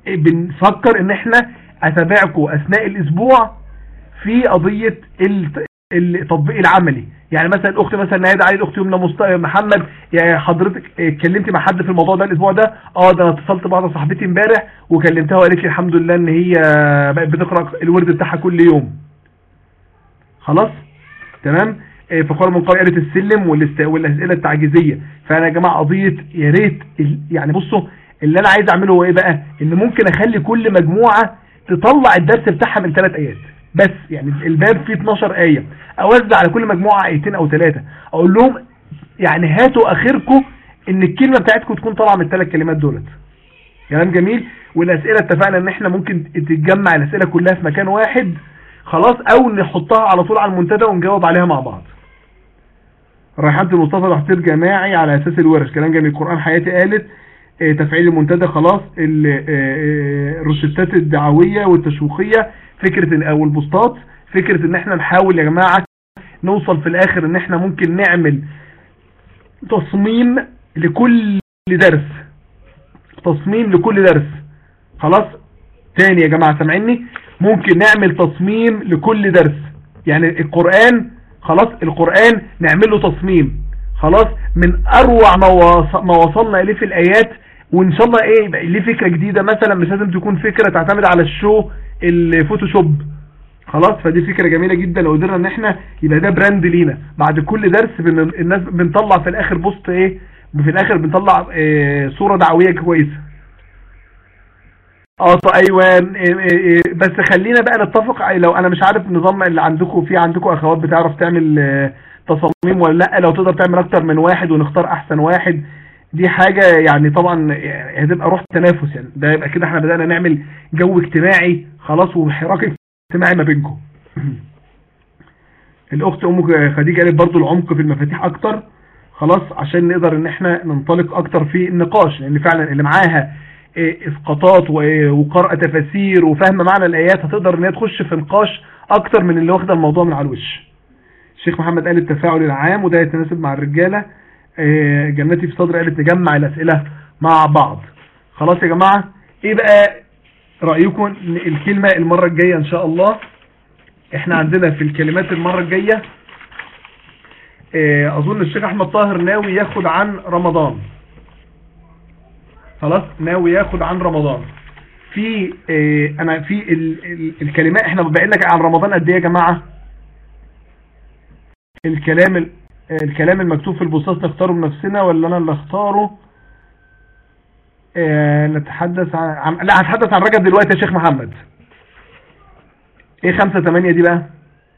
بنفكر ان احنا اتابعكم اثناء الاسبوع في قضية التطبيق العملي يعني مثلا الاخت مثلا ناهد علي الاخت يمنى مست... محمد يعني حضرتك اتكلمتي مع حد في الموضوع ده الاسبوع ده اه ده انا اتصلت بواحده صاحبتي امبارح وكلمتها وقالت لي الحمد لله ان هي بقت بتقرا الورد بتاعها كل يوم خلاص تمام فقال من قال قالت السلم والاست... والاسئله التعجيزيه فانا يا جماعه قضيه يا ريت يعني بصوا اللي انا عايز اعمله هو ايه بقى ان ممكن اخلي كل مجموعه تطلع الدرس بتاعها من ثلاث ايات بس يعني الباب فيه 12 آية اوزع على كل مجموعة ايتين او ثلاثة اقول لهم يعني هاتوا اخركم ان الكلمة بتاعتكم تكون طالعة من الثلاث كلمات دولت كلام جميل والاسئلة اتفقنا ان احنا ممكن تتجمع الاسئلة كلها في مكان واحد خلاص او نحطها على طول على المنتدى ونجاوب عليها مع بعض ريحانة المصطفى تحضير جماعي على اساس الورش كلام جميل القرآن حياتي قالت تفعيل المنتدى خلاص الروشتات الدعوية والتشويقية فكرة او البوستات فكرة ان احنا نحاول يا جماعة نوصل في الاخر ان احنا ممكن نعمل تصميم لكل درس تصميم لكل درس خلاص تاني يا جماعة سامعيني ممكن نعمل تصميم لكل درس يعني القرآن خلاص القرآن نعمل له تصميم خلاص من اروع ما وصلنا اليه في الايات وان شاء الله ايه يبقى ليه فكرة جديدة مثلا مش لازم تكون فكرة تعتمد على الشو الفوتوشوب خلاص فدي فكرة جميلة جدا لو قدرنا ان احنا يبقى ده براند لينا بعد كل درس بن الناس بنطلع في الاخر بوست ايه في الاخر بنطلع إيه صورة دعوية كويسة اه ايوان إيه إيه بس خلينا بقى نتفق لو انا مش عارف النظام اللي عندكم في عندكم اخوات بتعرف تعمل إيه تصاميم ولا لا لو تقدر تعمل اكتر من واحد ونختار احسن واحد دي حاجة يعني طبعا هتبقى روح تنافس يعني ده يبقى كده احنا بدأنا نعمل جو اجتماعي خلاص وحراك اجتماعي ما بينكم الاخت ام خديجة قالت برضو العمق في المفاتيح اكتر خلاص عشان نقدر ان احنا ننطلق اكتر في النقاش لان فعلا اللي معاها اسقاطات وقراءة تفاسير وفهم معنى الايات هتقدر ان هي تخش في نقاش اكتر من اللي واخده الموضوع من على الوش الشيخ محمد قال التفاعل العام وده يتناسب مع الرجالة جنتي في صدر قالت نجمع الاسئلة مع بعض خلاص يا جماعة ايه بقى رأيكم الكلمة المرة الجاية ان شاء الله احنا عندنا في الكلمات المرة الجاية اظن الشيخ احمد طاهر ناوي ياخد عن رمضان خلاص ناوي ياخد عن رمضان في اه انا في ال ال الكلمات احنا بقينا عن رمضان قد ايه يا جماعة الكلام الكلام المكتوب في البوستات نختاره بنفسنا ولا انا اللي اختاره اه نتحدث عن لا هتحدث عن رجب دلوقتي يا شيخ محمد ايه خمسة تمانية دي بقى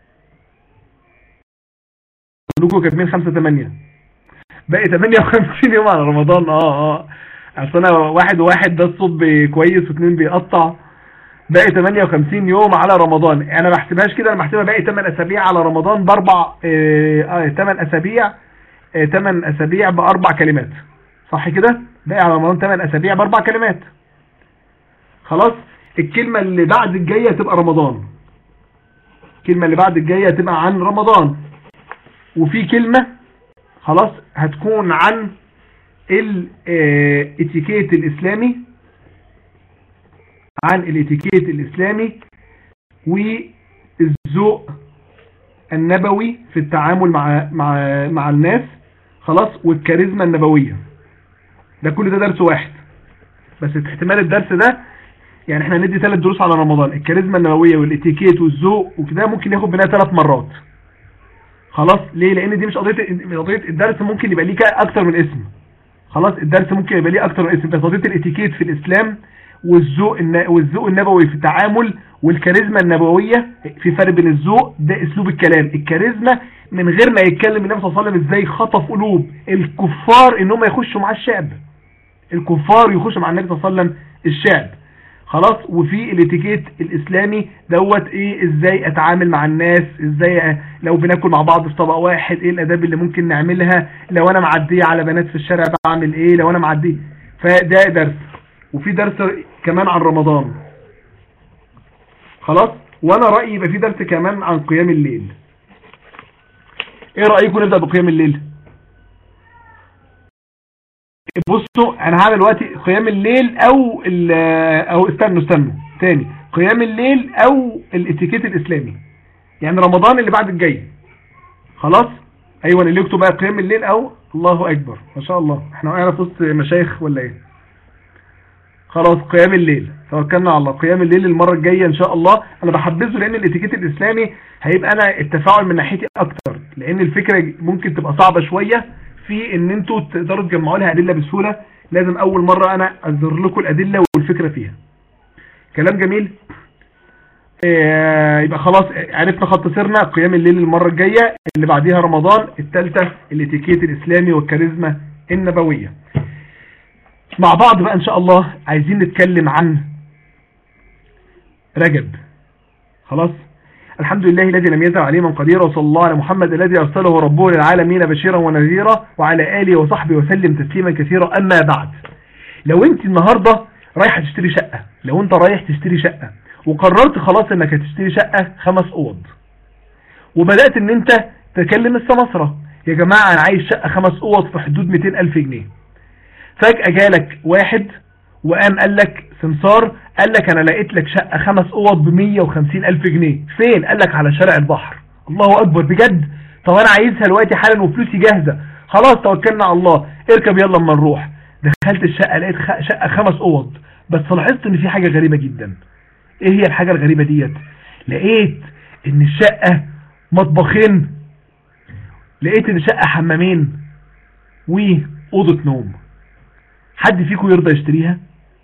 كلكم كاتبين خمسة تمانية باقي تمانية وخمسين يوم على رمضان اه اه اصل انا واحد وواحد ده الصوت كويس واثنين بيقطع باقي 58 يوم على رمضان انا ما بحسبهاش كده انا بحسبها باقي 8 اسابيع على رمضان باربع اه 8 اسابيع اه 8 اسابيع باربع كلمات صح كده باقي على رمضان 8 اسابيع باربع كلمات خلاص الكلمة اللي بعد الجاية تبقى رمضان الكلمة اللي بعد الجاية تبقى عن رمضان وفي كلمة خلاص هتكون عن الاتيكيت الاسلامي عن الاتيكيت الاسلامي والذوق النبوي في التعامل مع مع مع الناس خلاص والكاريزما النبويه ده كل ده درس واحد بس احتمال الدرس ده يعني احنا ندي ثلاث دروس على رمضان الكاريزما النبويه والاتيكيت والذوق وكده ممكن ياخد منها ثلاث مرات خلاص ليه لان دي مش قضيه قضيه الدرس ممكن يبقى ليه اكتر من اسم خلاص الدرس ممكن يبقى ليه اكتر من اسم بس قضيه الاتيكيت في الاسلام والذوق والذوق النبوي في التعامل والكاريزما النبويه في فرق بين الذوق ده اسلوب الكلام الكاريزما من غير ما يتكلم النبي صلى الله عليه وسلم ازاي خطف قلوب الكفار ان هم يخشوا مع الشعب الكفار يخشوا مع النبي صلى الله عليه وسلم الشعب خلاص وفي الاتيكيت الاسلامي دوت ايه ازاي اتعامل مع الناس ازاي لو بناكل مع بعض في طبق واحد ايه الاداب اللي ممكن نعملها لو انا معديه على بنات في الشارع بعمل ايه لو انا معديه فده درس وفي درس كمان عن رمضان خلاص وانا رأيي يبقى في درس كمان عن قيام الليل ايه رأيكم نبدأ بقيام الليل بصوا انا هعمل دلوقتي قيام الليل او او استنوا استنوا تاني قيام الليل او الاتيكيت الاسلامي يعني رمضان اللي بعد الجاي خلاص ايوه اللي يكتب بقى قيام الليل او الله اكبر ما شاء الله احنا وقعنا في وسط مشايخ ولا ايه خلاص قيام الليل توكلنا على الله قيام الليل المرة الجاية ان شاء الله انا بحبذه لان الاتيكيت الاسلامي هيبقى انا التفاعل من ناحيتي اكتر لان الفكرة ممكن تبقى صعبة شوية في ان انتوا تقدروا تجمعوا لها ادلة بسهولة لازم اول مرة انا اظهر لكم الادلة والفكرة فيها كلام جميل آه، يبقى خلاص عرفنا خط سيرنا قيام الليل المرة الجاية اللي بعديها رمضان الثالثة الاتيكيت الاسلامي والكاريزما النبوية مع بعض بقى ان شاء الله عايزين نتكلم عن رجب خلاص الحمد لله الذي لم يزل عليه من قدير وصلى الله على محمد الذي أرسله ربه للعالمين بشيرا ونذيرا وعلى آله وصحبه وسلم تسليما كثيرا أما بعد لو انت النهاردة رايحة تشتري شقة لو انت رايح تشتري شقة وقررت خلاص انك هتشتري شقة خمس اوض وبدأت ان انت تكلم السمسرة يا جماعة انا عايز شقة خمس اوض في حدود 200 الف جنيه فجأة جالك واحد وقام قال لك سمسار قال لك انا لقيت لك شقة خمس اوض ب 150 الف جنيه فين قال لك على شارع البحر الله اكبر بجد طب انا عايزها دلوقتي حالا وفلوسي جاهزة خلاص توكلنا على الله اركب يلا اما نروح دخلت الشقة لقيت شقة خمس اوض بس لاحظت ان في حاجة غريبة جدا ايه هي الحاجة الغريبة ديت لقيت ان الشقة مطبخين لقيت ان الشقة حمامين وأوضة نوم حد فيكم يرضى يشتريها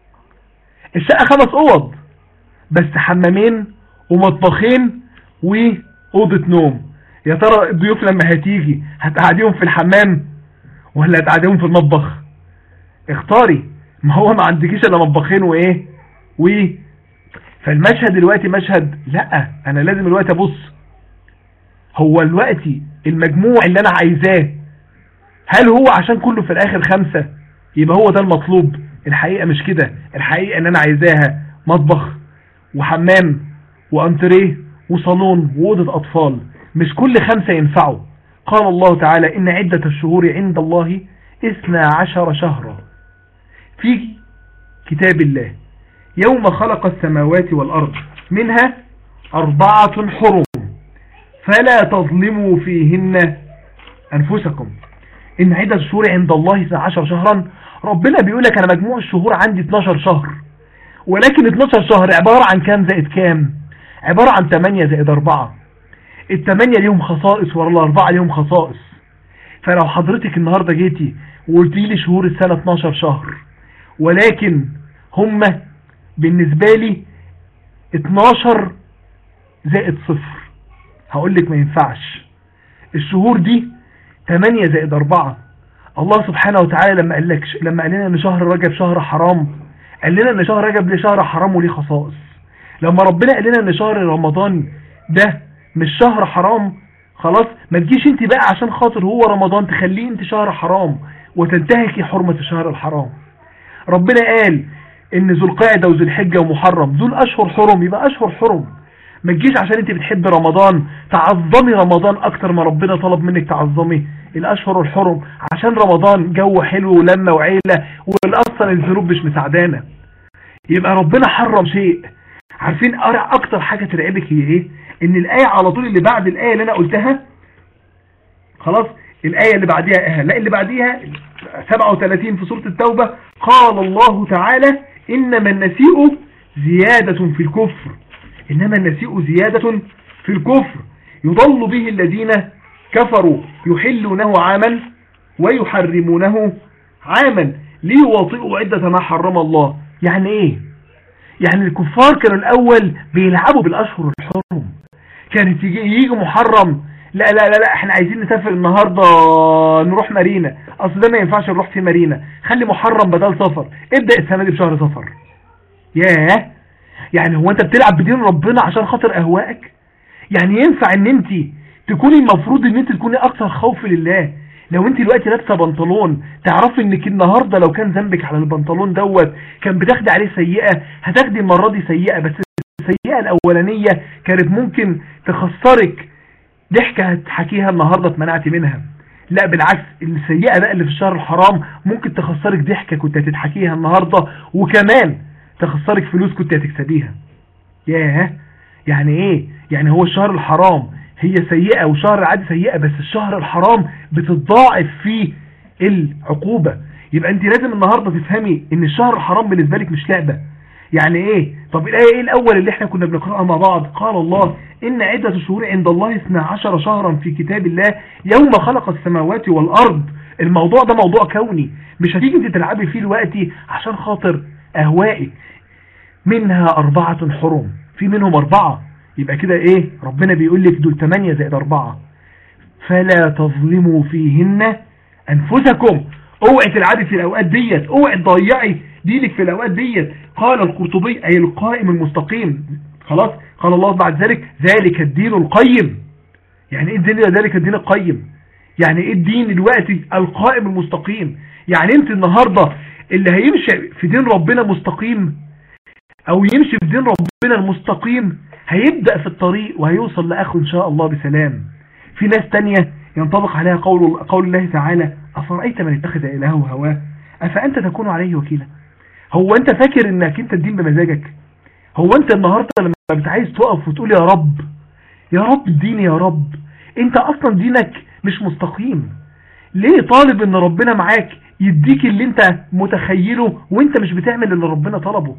الشقة خمس اوض بس حمامين ومطبخين وأوضة نوم يا ترى الضيوف لما هتيجي هتقعديهم في الحمام ولا هتقعديهم في المطبخ اختاري ما هو ما عندكيش الا مطبخين وايه و فالمشهد دلوقتي مشهد لا انا لازم الوقت ابص هو الوقت المجموع اللي انا عايزاه هل هو عشان كله في الاخر خمسة يبقى هو ده المطلوب الحقيقة مش كده الحقيقة ان انا عايزاها مطبخ وحمام وانتريه وصالون ووضة اطفال مش كل خمسة ينفعوا قال الله تعالى ان عدة الشهور عند الله اثنى عشر شهرا في كتاب الله يوم خلق السماوات والأرض منها أربعة حرم فلا تظلموا فيهن أنفسكم إن عدة الشهور عند الله 12 شهرا ربنا بيقولك أنا مجموع الشهور عندي 12 شهر ولكن 12 شهر عبارة عن كام زائد كام عبارة عن 8 زائد 4 الثمانية ليهم خصائص والأربعة ليهم خصائص فلو حضرتك النهاردة جيتي وقلت لي شهور السنة 12 شهر ولكن هم بالنسبة لي 12 زائد صفر هقول لك ما ينفعش الشهور دي 8 زائد 4 الله سبحانه وتعالى لما قال لك لما قال لنا ان شهر رجب شهر حرام قال لنا ان شهر رجب ليه شهر حرام وليه خصائص لما ربنا قال لنا ان شهر رمضان ده مش شهر حرام خلاص ما تجيش انت بقى عشان خاطر هو رمضان تخليه انت شهر حرام وتنتهكي حرمة الشهر الحرام ربنا قال ان ذو القاعدة وذو الحجة ومحرم دول اشهر حرم يبقى اشهر حرم ما تجيش عشان انت بتحب رمضان تعظمي رمضان اكتر ما ربنا طلب منك تعظمي الاشهر الحرم عشان رمضان جو حلو ولمة وعيلة والاصلا الذنوب مش مساعدانا يبقى ربنا حرم شيء عارفين اكتر حاجة ترعبك هي ايه ان الاية على طول اللي بعد الاية اللي انا قلتها خلاص الاية اللي بعديها لا اللي بعديها 37 في سورة التوبة قال الله تعالى إنما النسيء زيادة في الكفر إنما النسيء زيادة في الكفر يضل به الذين كفروا يحلونه عاما ويحرمونه عاما ليواطئوا عدة ما حرم الله يعني ايه يعني الكفار كانوا الاول بيلعبوا بالاشهر الحرم كانت يجي محرم لا لا لا لا احنا عايزين نسافر النهاردة نروح مارينا اصل ده ما ينفعش نروح في مارينا خلي محرم بدل سفر ابدأ السنة دي بشهر سفر ياه يعني هو انت بتلعب بدين ربنا عشان خاطر اهوائك يعني ينفع ان انت تكوني المفروض ان انت تكوني اكثر خوف لله لو انت دلوقتي لابسه بنطلون تعرفي انك النهارده لو كان ذنبك على البنطلون دوت كان بتاخدي عليه سيئه هتاخدي المره دي سيئه بس السيئه الاولانيه كانت ممكن تخسرك ضحكة هتحكيها النهاردة اتمنعتي منها لا بالعكس السيئة بقى اللي في الشهر الحرام ممكن تخسرك ضحكة كنت هتضحكيها النهاردة وكمان تخسرك فلوس كنت هتكسبيها ياه يعني ايه يعني هو الشهر الحرام هي سيئة وشهر العادي سيئة بس الشهر الحرام بتتضاعف فيه العقوبة يبقى انت لازم النهاردة تفهمي ان الشهر الحرام بالنسبة لك مش لعبة يعني ايه طب الايه ايه الاول اللي احنا كنا بنقراها مع بعض قال الله ان عدة الشهور عند الله 12 شهرا في كتاب الله يوم خلق السماوات والارض الموضوع ده موضوع كوني مش هتيجي انت تلعبي فيه دلوقتي عشان خاطر اهوائك منها اربعة حرم في منهم اربعة يبقى كده ايه ربنا بيقول لك دول 8 زائد 4 فلا تظلموا فيهن انفسكم اوعي تلعبي في الاوقات ديت اوعي تضيعي دينك في الاوقات ديت قال القرطبي اي القائم المستقيم خلاص قال الله بعد ذلك ذلك الدين القيم يعني ايه الدين ذلك الدين القيم يعني ايه الدين دلوقتي القائم المستقيم يعني انت النهاردة اللي هيمشي في دين ربنا مستقيم او يمشي في دين ربنا المستقيم هيبدأ في الطريق وهيوصل لآخره إن شاء الله بسلام في ناس تانية ينطبق عليها قول, قول الله تعالى أفرأيت من اتخذ إلهه هواه أفأنت تكون عليه وكيلا هو أنت فاكر أنك أنت الدين بمزاجك هو أنت النهاردة لما بتعايز تقف وتقول يا رب يا رب الدين يا رب أنت أصلا دينك مش مستقيم ليه طالب أن ربنا معاك يديك اللي أنت متخيله وأنت مش بتعمل اللي ربنا طلبه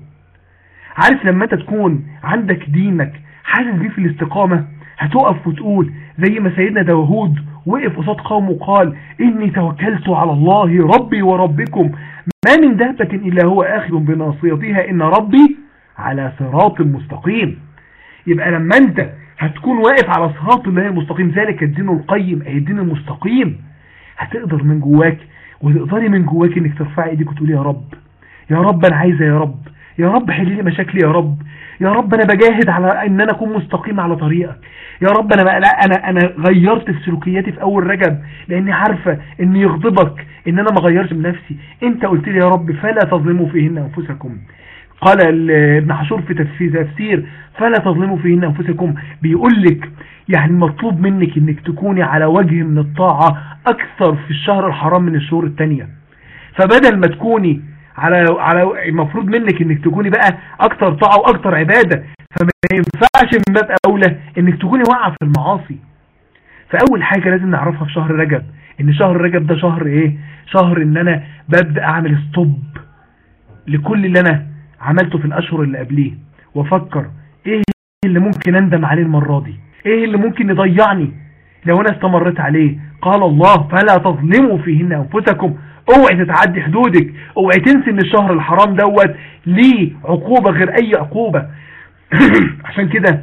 عارف لما انت تكون عندك دينك حاسس بيه في الاستقامة هتقف وتقول زي ما سيدنا داوود وقف قصاد قومه وقال إني توكلت على الله ربي وربكم ما من دابة إلا هو آخذ بناصيتها إن ربي على صراط مستقيم يبقى لما أنت هتكون واقف على صراط الله المستقيم ذلك الدين القيم أي الدين المستقيم هتقدر من جواك وتقدري من جواك انك ترفعي ايديك وتقولي يا رب يا رب انا عايزه يا رب يا رب حل لي مشاكلي يا رب يا رب انا بجاهد على ان انا اكون مستقيم على طريقك يا رب انا بقى لا انا انا غيرت في سلوكياتي في اول رجب لاني عارفه ان يغضبك ان انا ما غيرش من نفسي انت قلت لي يا رب فلا تظلموا فيهن انفسكم قال ابن عاشور في تفسير فلا تظلموا فيهن انفسكم بيقول لك يعني مطلوب منك انك تكوني على وجه من الطاعه اكثر في الشهر الحرام من الشهور الثانيه فبدل ما تكوني على على المفروض منك انك تكوني بقى اكتر طاعه واكتر عباده فما ينفعش من باب اولى انك تكوني واقعه في المعاصي فاول حاجه لازم نعرفها في شهر رجب ان شهر رجب ده شهر ايه شهر ان انا ببدا اعمل ستوب لكل اللي انا عملته في الاشهر اللي قبليه وافكر ايه اللي ممكن اندم عليه المره دي ايه اللي ممكن يضيعني لو انا استمريت عليه قال الله فلا تظلموا فيهن انفسكم اوعي تتعدي حدودك اوعي تنسي ان الشهر الحرام دوت ليه عقوبة غير اي عقوبة عشان كده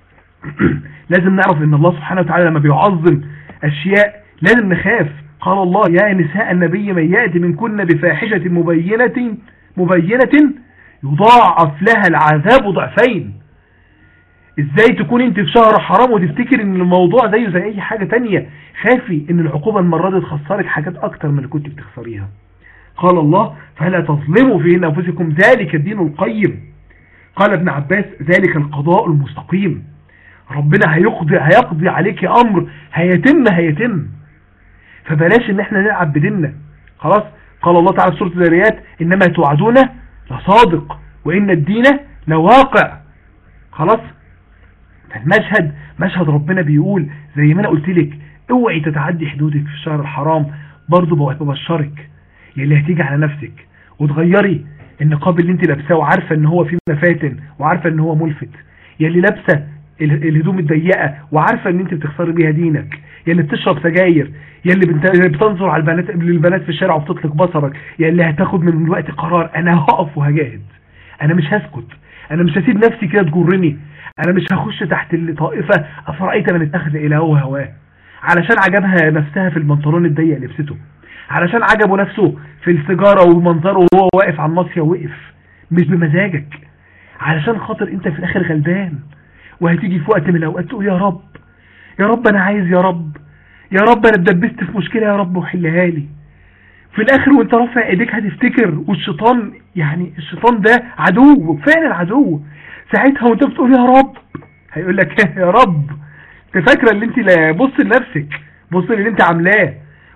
لازم نعرف ان الله سبحانه وتعالى لما بيعظم اشياء لازم نخاف قال الله يا نساء النبي من يأتي من كن بفاحشة مبينة مبينة يضاعف لها العذاب ضعفين ازاي تكون انت في شهر حرام وتفتكر ان الموضوع زيه زي اي حاجة تانية خافي ان العقوبة المرة دي تخسرك حاجات اكتر من اللي كنت بتخسريها قال الله فلا تظلموا في انفسكم ذلك الدين القيم قال ابن عباس ذلك القضاء المستقيم ربنا هيقضي هيقضي عليك امر هيتم هيتم فبلاش ان احنا نلعب بديننا خلاص قال الله تعالى في سورة الذريات انما توعدون لصادق وان الدين لواقع خلاص فالمشهد مشهد ربنا بيقول زي ما انا قلت لك اوعي تتعدي حدودك في الشهر الحرام برضه ببشرك يلي هتيجي على نفسك وتغيري النقاب اللي انت لابساه وعارفه ان هو فيه مفاتن وعارفه ان هو ملفت يلي لابسه الهدوم الضيقه وعارفه ان انت بتخسري بيها دينك يلي بتشرب سجاير يلي بتنظر على البنات للبنات في الشارع وبتطلق بصرك يلي هتاخد من الوقت قرار انا هقف وهجاهد انا مش هسكت انا مش هسيب نفسي كده تجرني انا مش هخش تحت الطائفة افرأيت من اتخذ الهه هواه علشان عجبها نفسها في البنطلون الضيق لبسته علشان عجبه نفسه في السيجارة ومنظره وهو واقف على الناصية وقف مش بمزاجك علشان خاطر انت في الاخر غلبان وهتيجي في وقت من الاوقات تقول يا رب يا رب انا عايز يا رب يا رب انا اتدبست في مشكلة يا رب وحلها لي في الاخر وانت رافع ايديك هتفتكر والشيطان يعني الشيطان ده عدو فعلا عدو ساعتها وانت بتقول يا رب هيقول لك يا رب انت فاكره اللي انت لا بص لنفسك بص للي انت عاملاه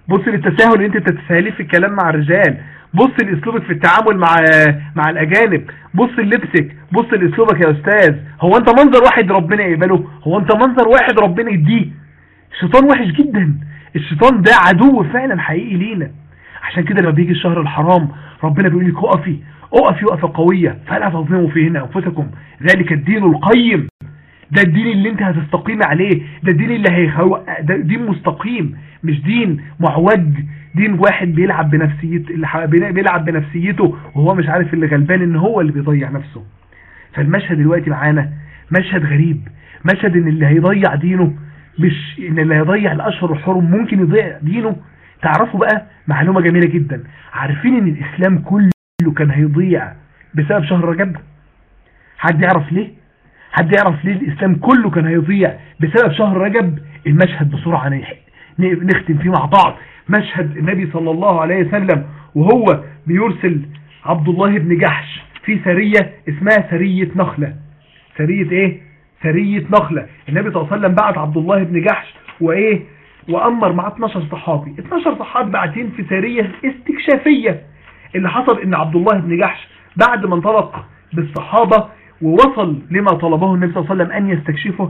بص للتساهل اللي انت بتتساهليه في الكلام مع الرجال بص لاسلوبك في التعامل مع مع الاجانب بص للبسك بص لاسلوبك يا استاذ هو انت منظر واحد ربنا يقبله هو انت منظر واحد ربنا يديه الشيطان وحش جدا الشيطان ده عدو فعلا حقيقي لينا عشان كده لما بيجي الشهر الحرام ربنا بيقول لك اقفي اقفي وقفه قويه فلا تظلموا فيهن انفسكم ذلك الدين القيم ده الدين اللي انت هتستقيم عليه ده الدين اللي هيخو... ده دين مستقيم مش دين معوج دين واحد بيلعب بنفسيته اللي بيلعب بنفسيته وهو مش عارف اللي غلبان ان هو اللي بيضيع نفسه فالمشهد دلوقتي معانا مشهد غريب مشهد ان اللي هيضيع دينه مش ان اللي هيضيع الاشهر الحرم ممكن يضيع دينه تعرفوا بقى معلومة جميلة جدا عارفين ان الاسلام كله كان هيضيع بسبب شهر رجب حد يعرف ليه حد يعرف ليه الاسلام كله كان هيضيع بسبب شهر رجب المشهد بسرعة نختم فيه مع بعض مشهد النبي صلى الله عليه وسلم وهو بيرسل عبد الله بن جحش في سرية اسمها سرية نخلة سرية ايه سرية نخلة النبي صلى الله عليه وسلم بعت عبد الله بن جحش وايه وامر مع 12 صحابي 12 صحابي بعتين في سرية استكشافية اللي حصل ان عبد الله بن جحش بعد ما انطلق بالصحابة ووصل لما طلبه النبي صلى الله عليه وسلم ان يستكشفه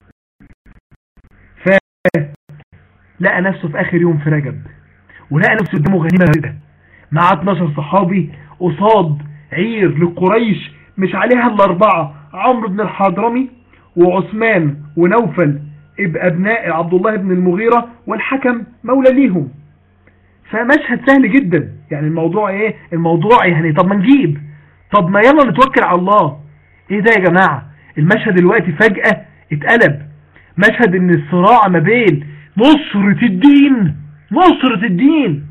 ف لقى نفسه في اخر يوم في رجب ولقى نفسه قدامه غنيمة باردة مع 12 صحابي قصاد عير لقريش مش عليها الا اربعة عمرو بن الحضرمي وعثمان ونوفل ابناء عبد الله بن المغيرة والحكم مولى ليهم فمشهد سهل جدا يعني الموضوع ايه الموضوع يعني طب ما نجيب طب ما يلا نتوكل على الله ايه ده يا جماعة المشهد دلوقتي فجأة اتقلب مشهد ان الصراع ما بين نصرة الدين نصرة الدين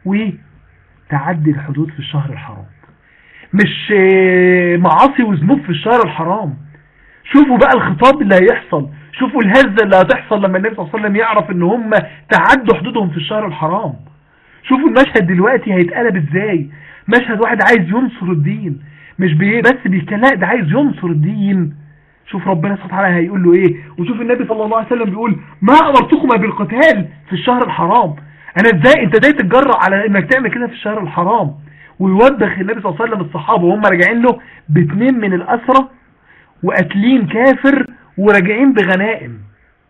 وتعدي الحدود في الشهر الحرام مش معاصي وذنوب في الشهر الحرام شوفوا بقى الخطاب اللي هيحصل شوفوا الهزة اللي هتحصل لما النبي صلى الله عليه وسلم يعرف ان هم تعدوا حدودهم في الشهر الحرام شوفوا المشهد دلوقتي هيتقلب ازاي مشهد واحد عايز ينصر الدين مش بي بس بيكلا ده عايز ينصر الدين شوف ربنا سبحانه وتعالى هيقول له ايه وشوف النبي صلى الله عليه وسلم بيقول ما امرتكما بالقتال في الشهر الحرام انا ازاي انت ازاي تتجرأ على انك تعمل كده في الشهر الحرام ويوبخ النبي صلى الله عليه وسلم الصحابه وهم راجعين له باتنين من الاسرى وقاتلين كافر وراجعين بغنائم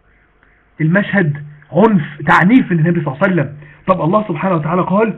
المشهد عنف تعنيف للنبي صلى الله عليه وسلم طب الله سبحانه وتعالى قال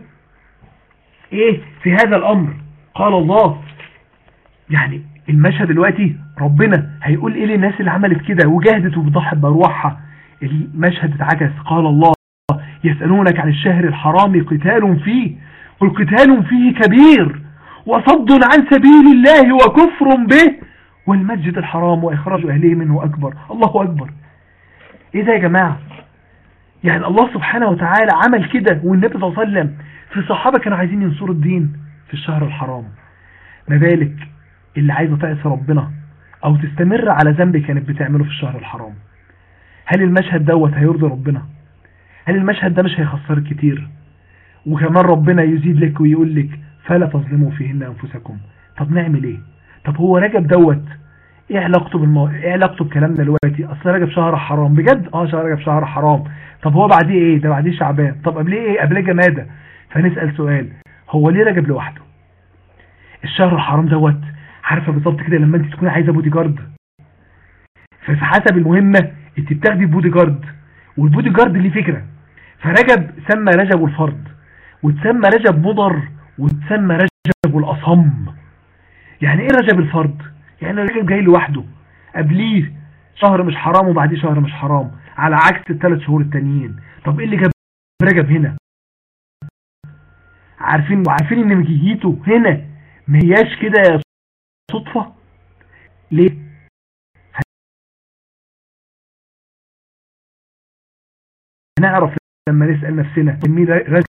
ايه في هذا الامر قال الله يعني المشهد دلوقتي ربنا هيقول ايه للناس اللي عملت كده وجاهدت وبتضحي بارواحها المشهد اتعكس قال الله يسألونك عن الشهر الحرام قتال فيه قل قتال فيه كبير وصد عن سبيل الله وكفر به والمسجد الحرام وإخراج أهله منه أكبر الله أكبر إيه ده يا جماعة يعني الله سبحانه وتعالى عمل كده والنبي صلى الله عليه وسلم في صحابة كانوا عايزين ينصروا الدين في الشهر الحرام ما بالك اللي عايزة تعصي ربنا أو تستمر على ذنب كانت بتعمله في الشهر الحرام هل المشهد دوت هيرضي ربنا هل المشهد ده مش هيخسرك كتير وكمان ربنا يزيد لك ويقول لك فلا تظلموا فيهن أنفسكم طب نعمل ايه طب هو رجب دوت ايه علاقته بالمو... ايه علاقته بكلامنا دلوقتي اصل رجب شهر حرام بجد اه شهر رجب شهر حرام طب هو بعديه ايه ده بعديه شعبان طب قبليه ايه قبليه جمادة فنسأل سؤال هو ليه رجب لوحده الشهر الحرام دوت عارفه بالظبط كده لما انت تكوني عايزه بودي جارد ففي حسب المهمه انت بتاخدي بودي جارد والبودي جارد ليه فكره فرجب سمى رجب الفرد وتسمى رجب مضر وتسمى رجب الاصم يعني ايه رجب الفرد يعني رجب جاي لوحده قبليه شهر مش حرام وبعديه شهر مش حرام على عكس الثلاث شهور التانيين طب ايه اللي جاب رجب هنا عارفين وعارفين ان مجيته هنا ما هياش كده صدفة ليه هنعرف لما نسأل نفسنا مين رجب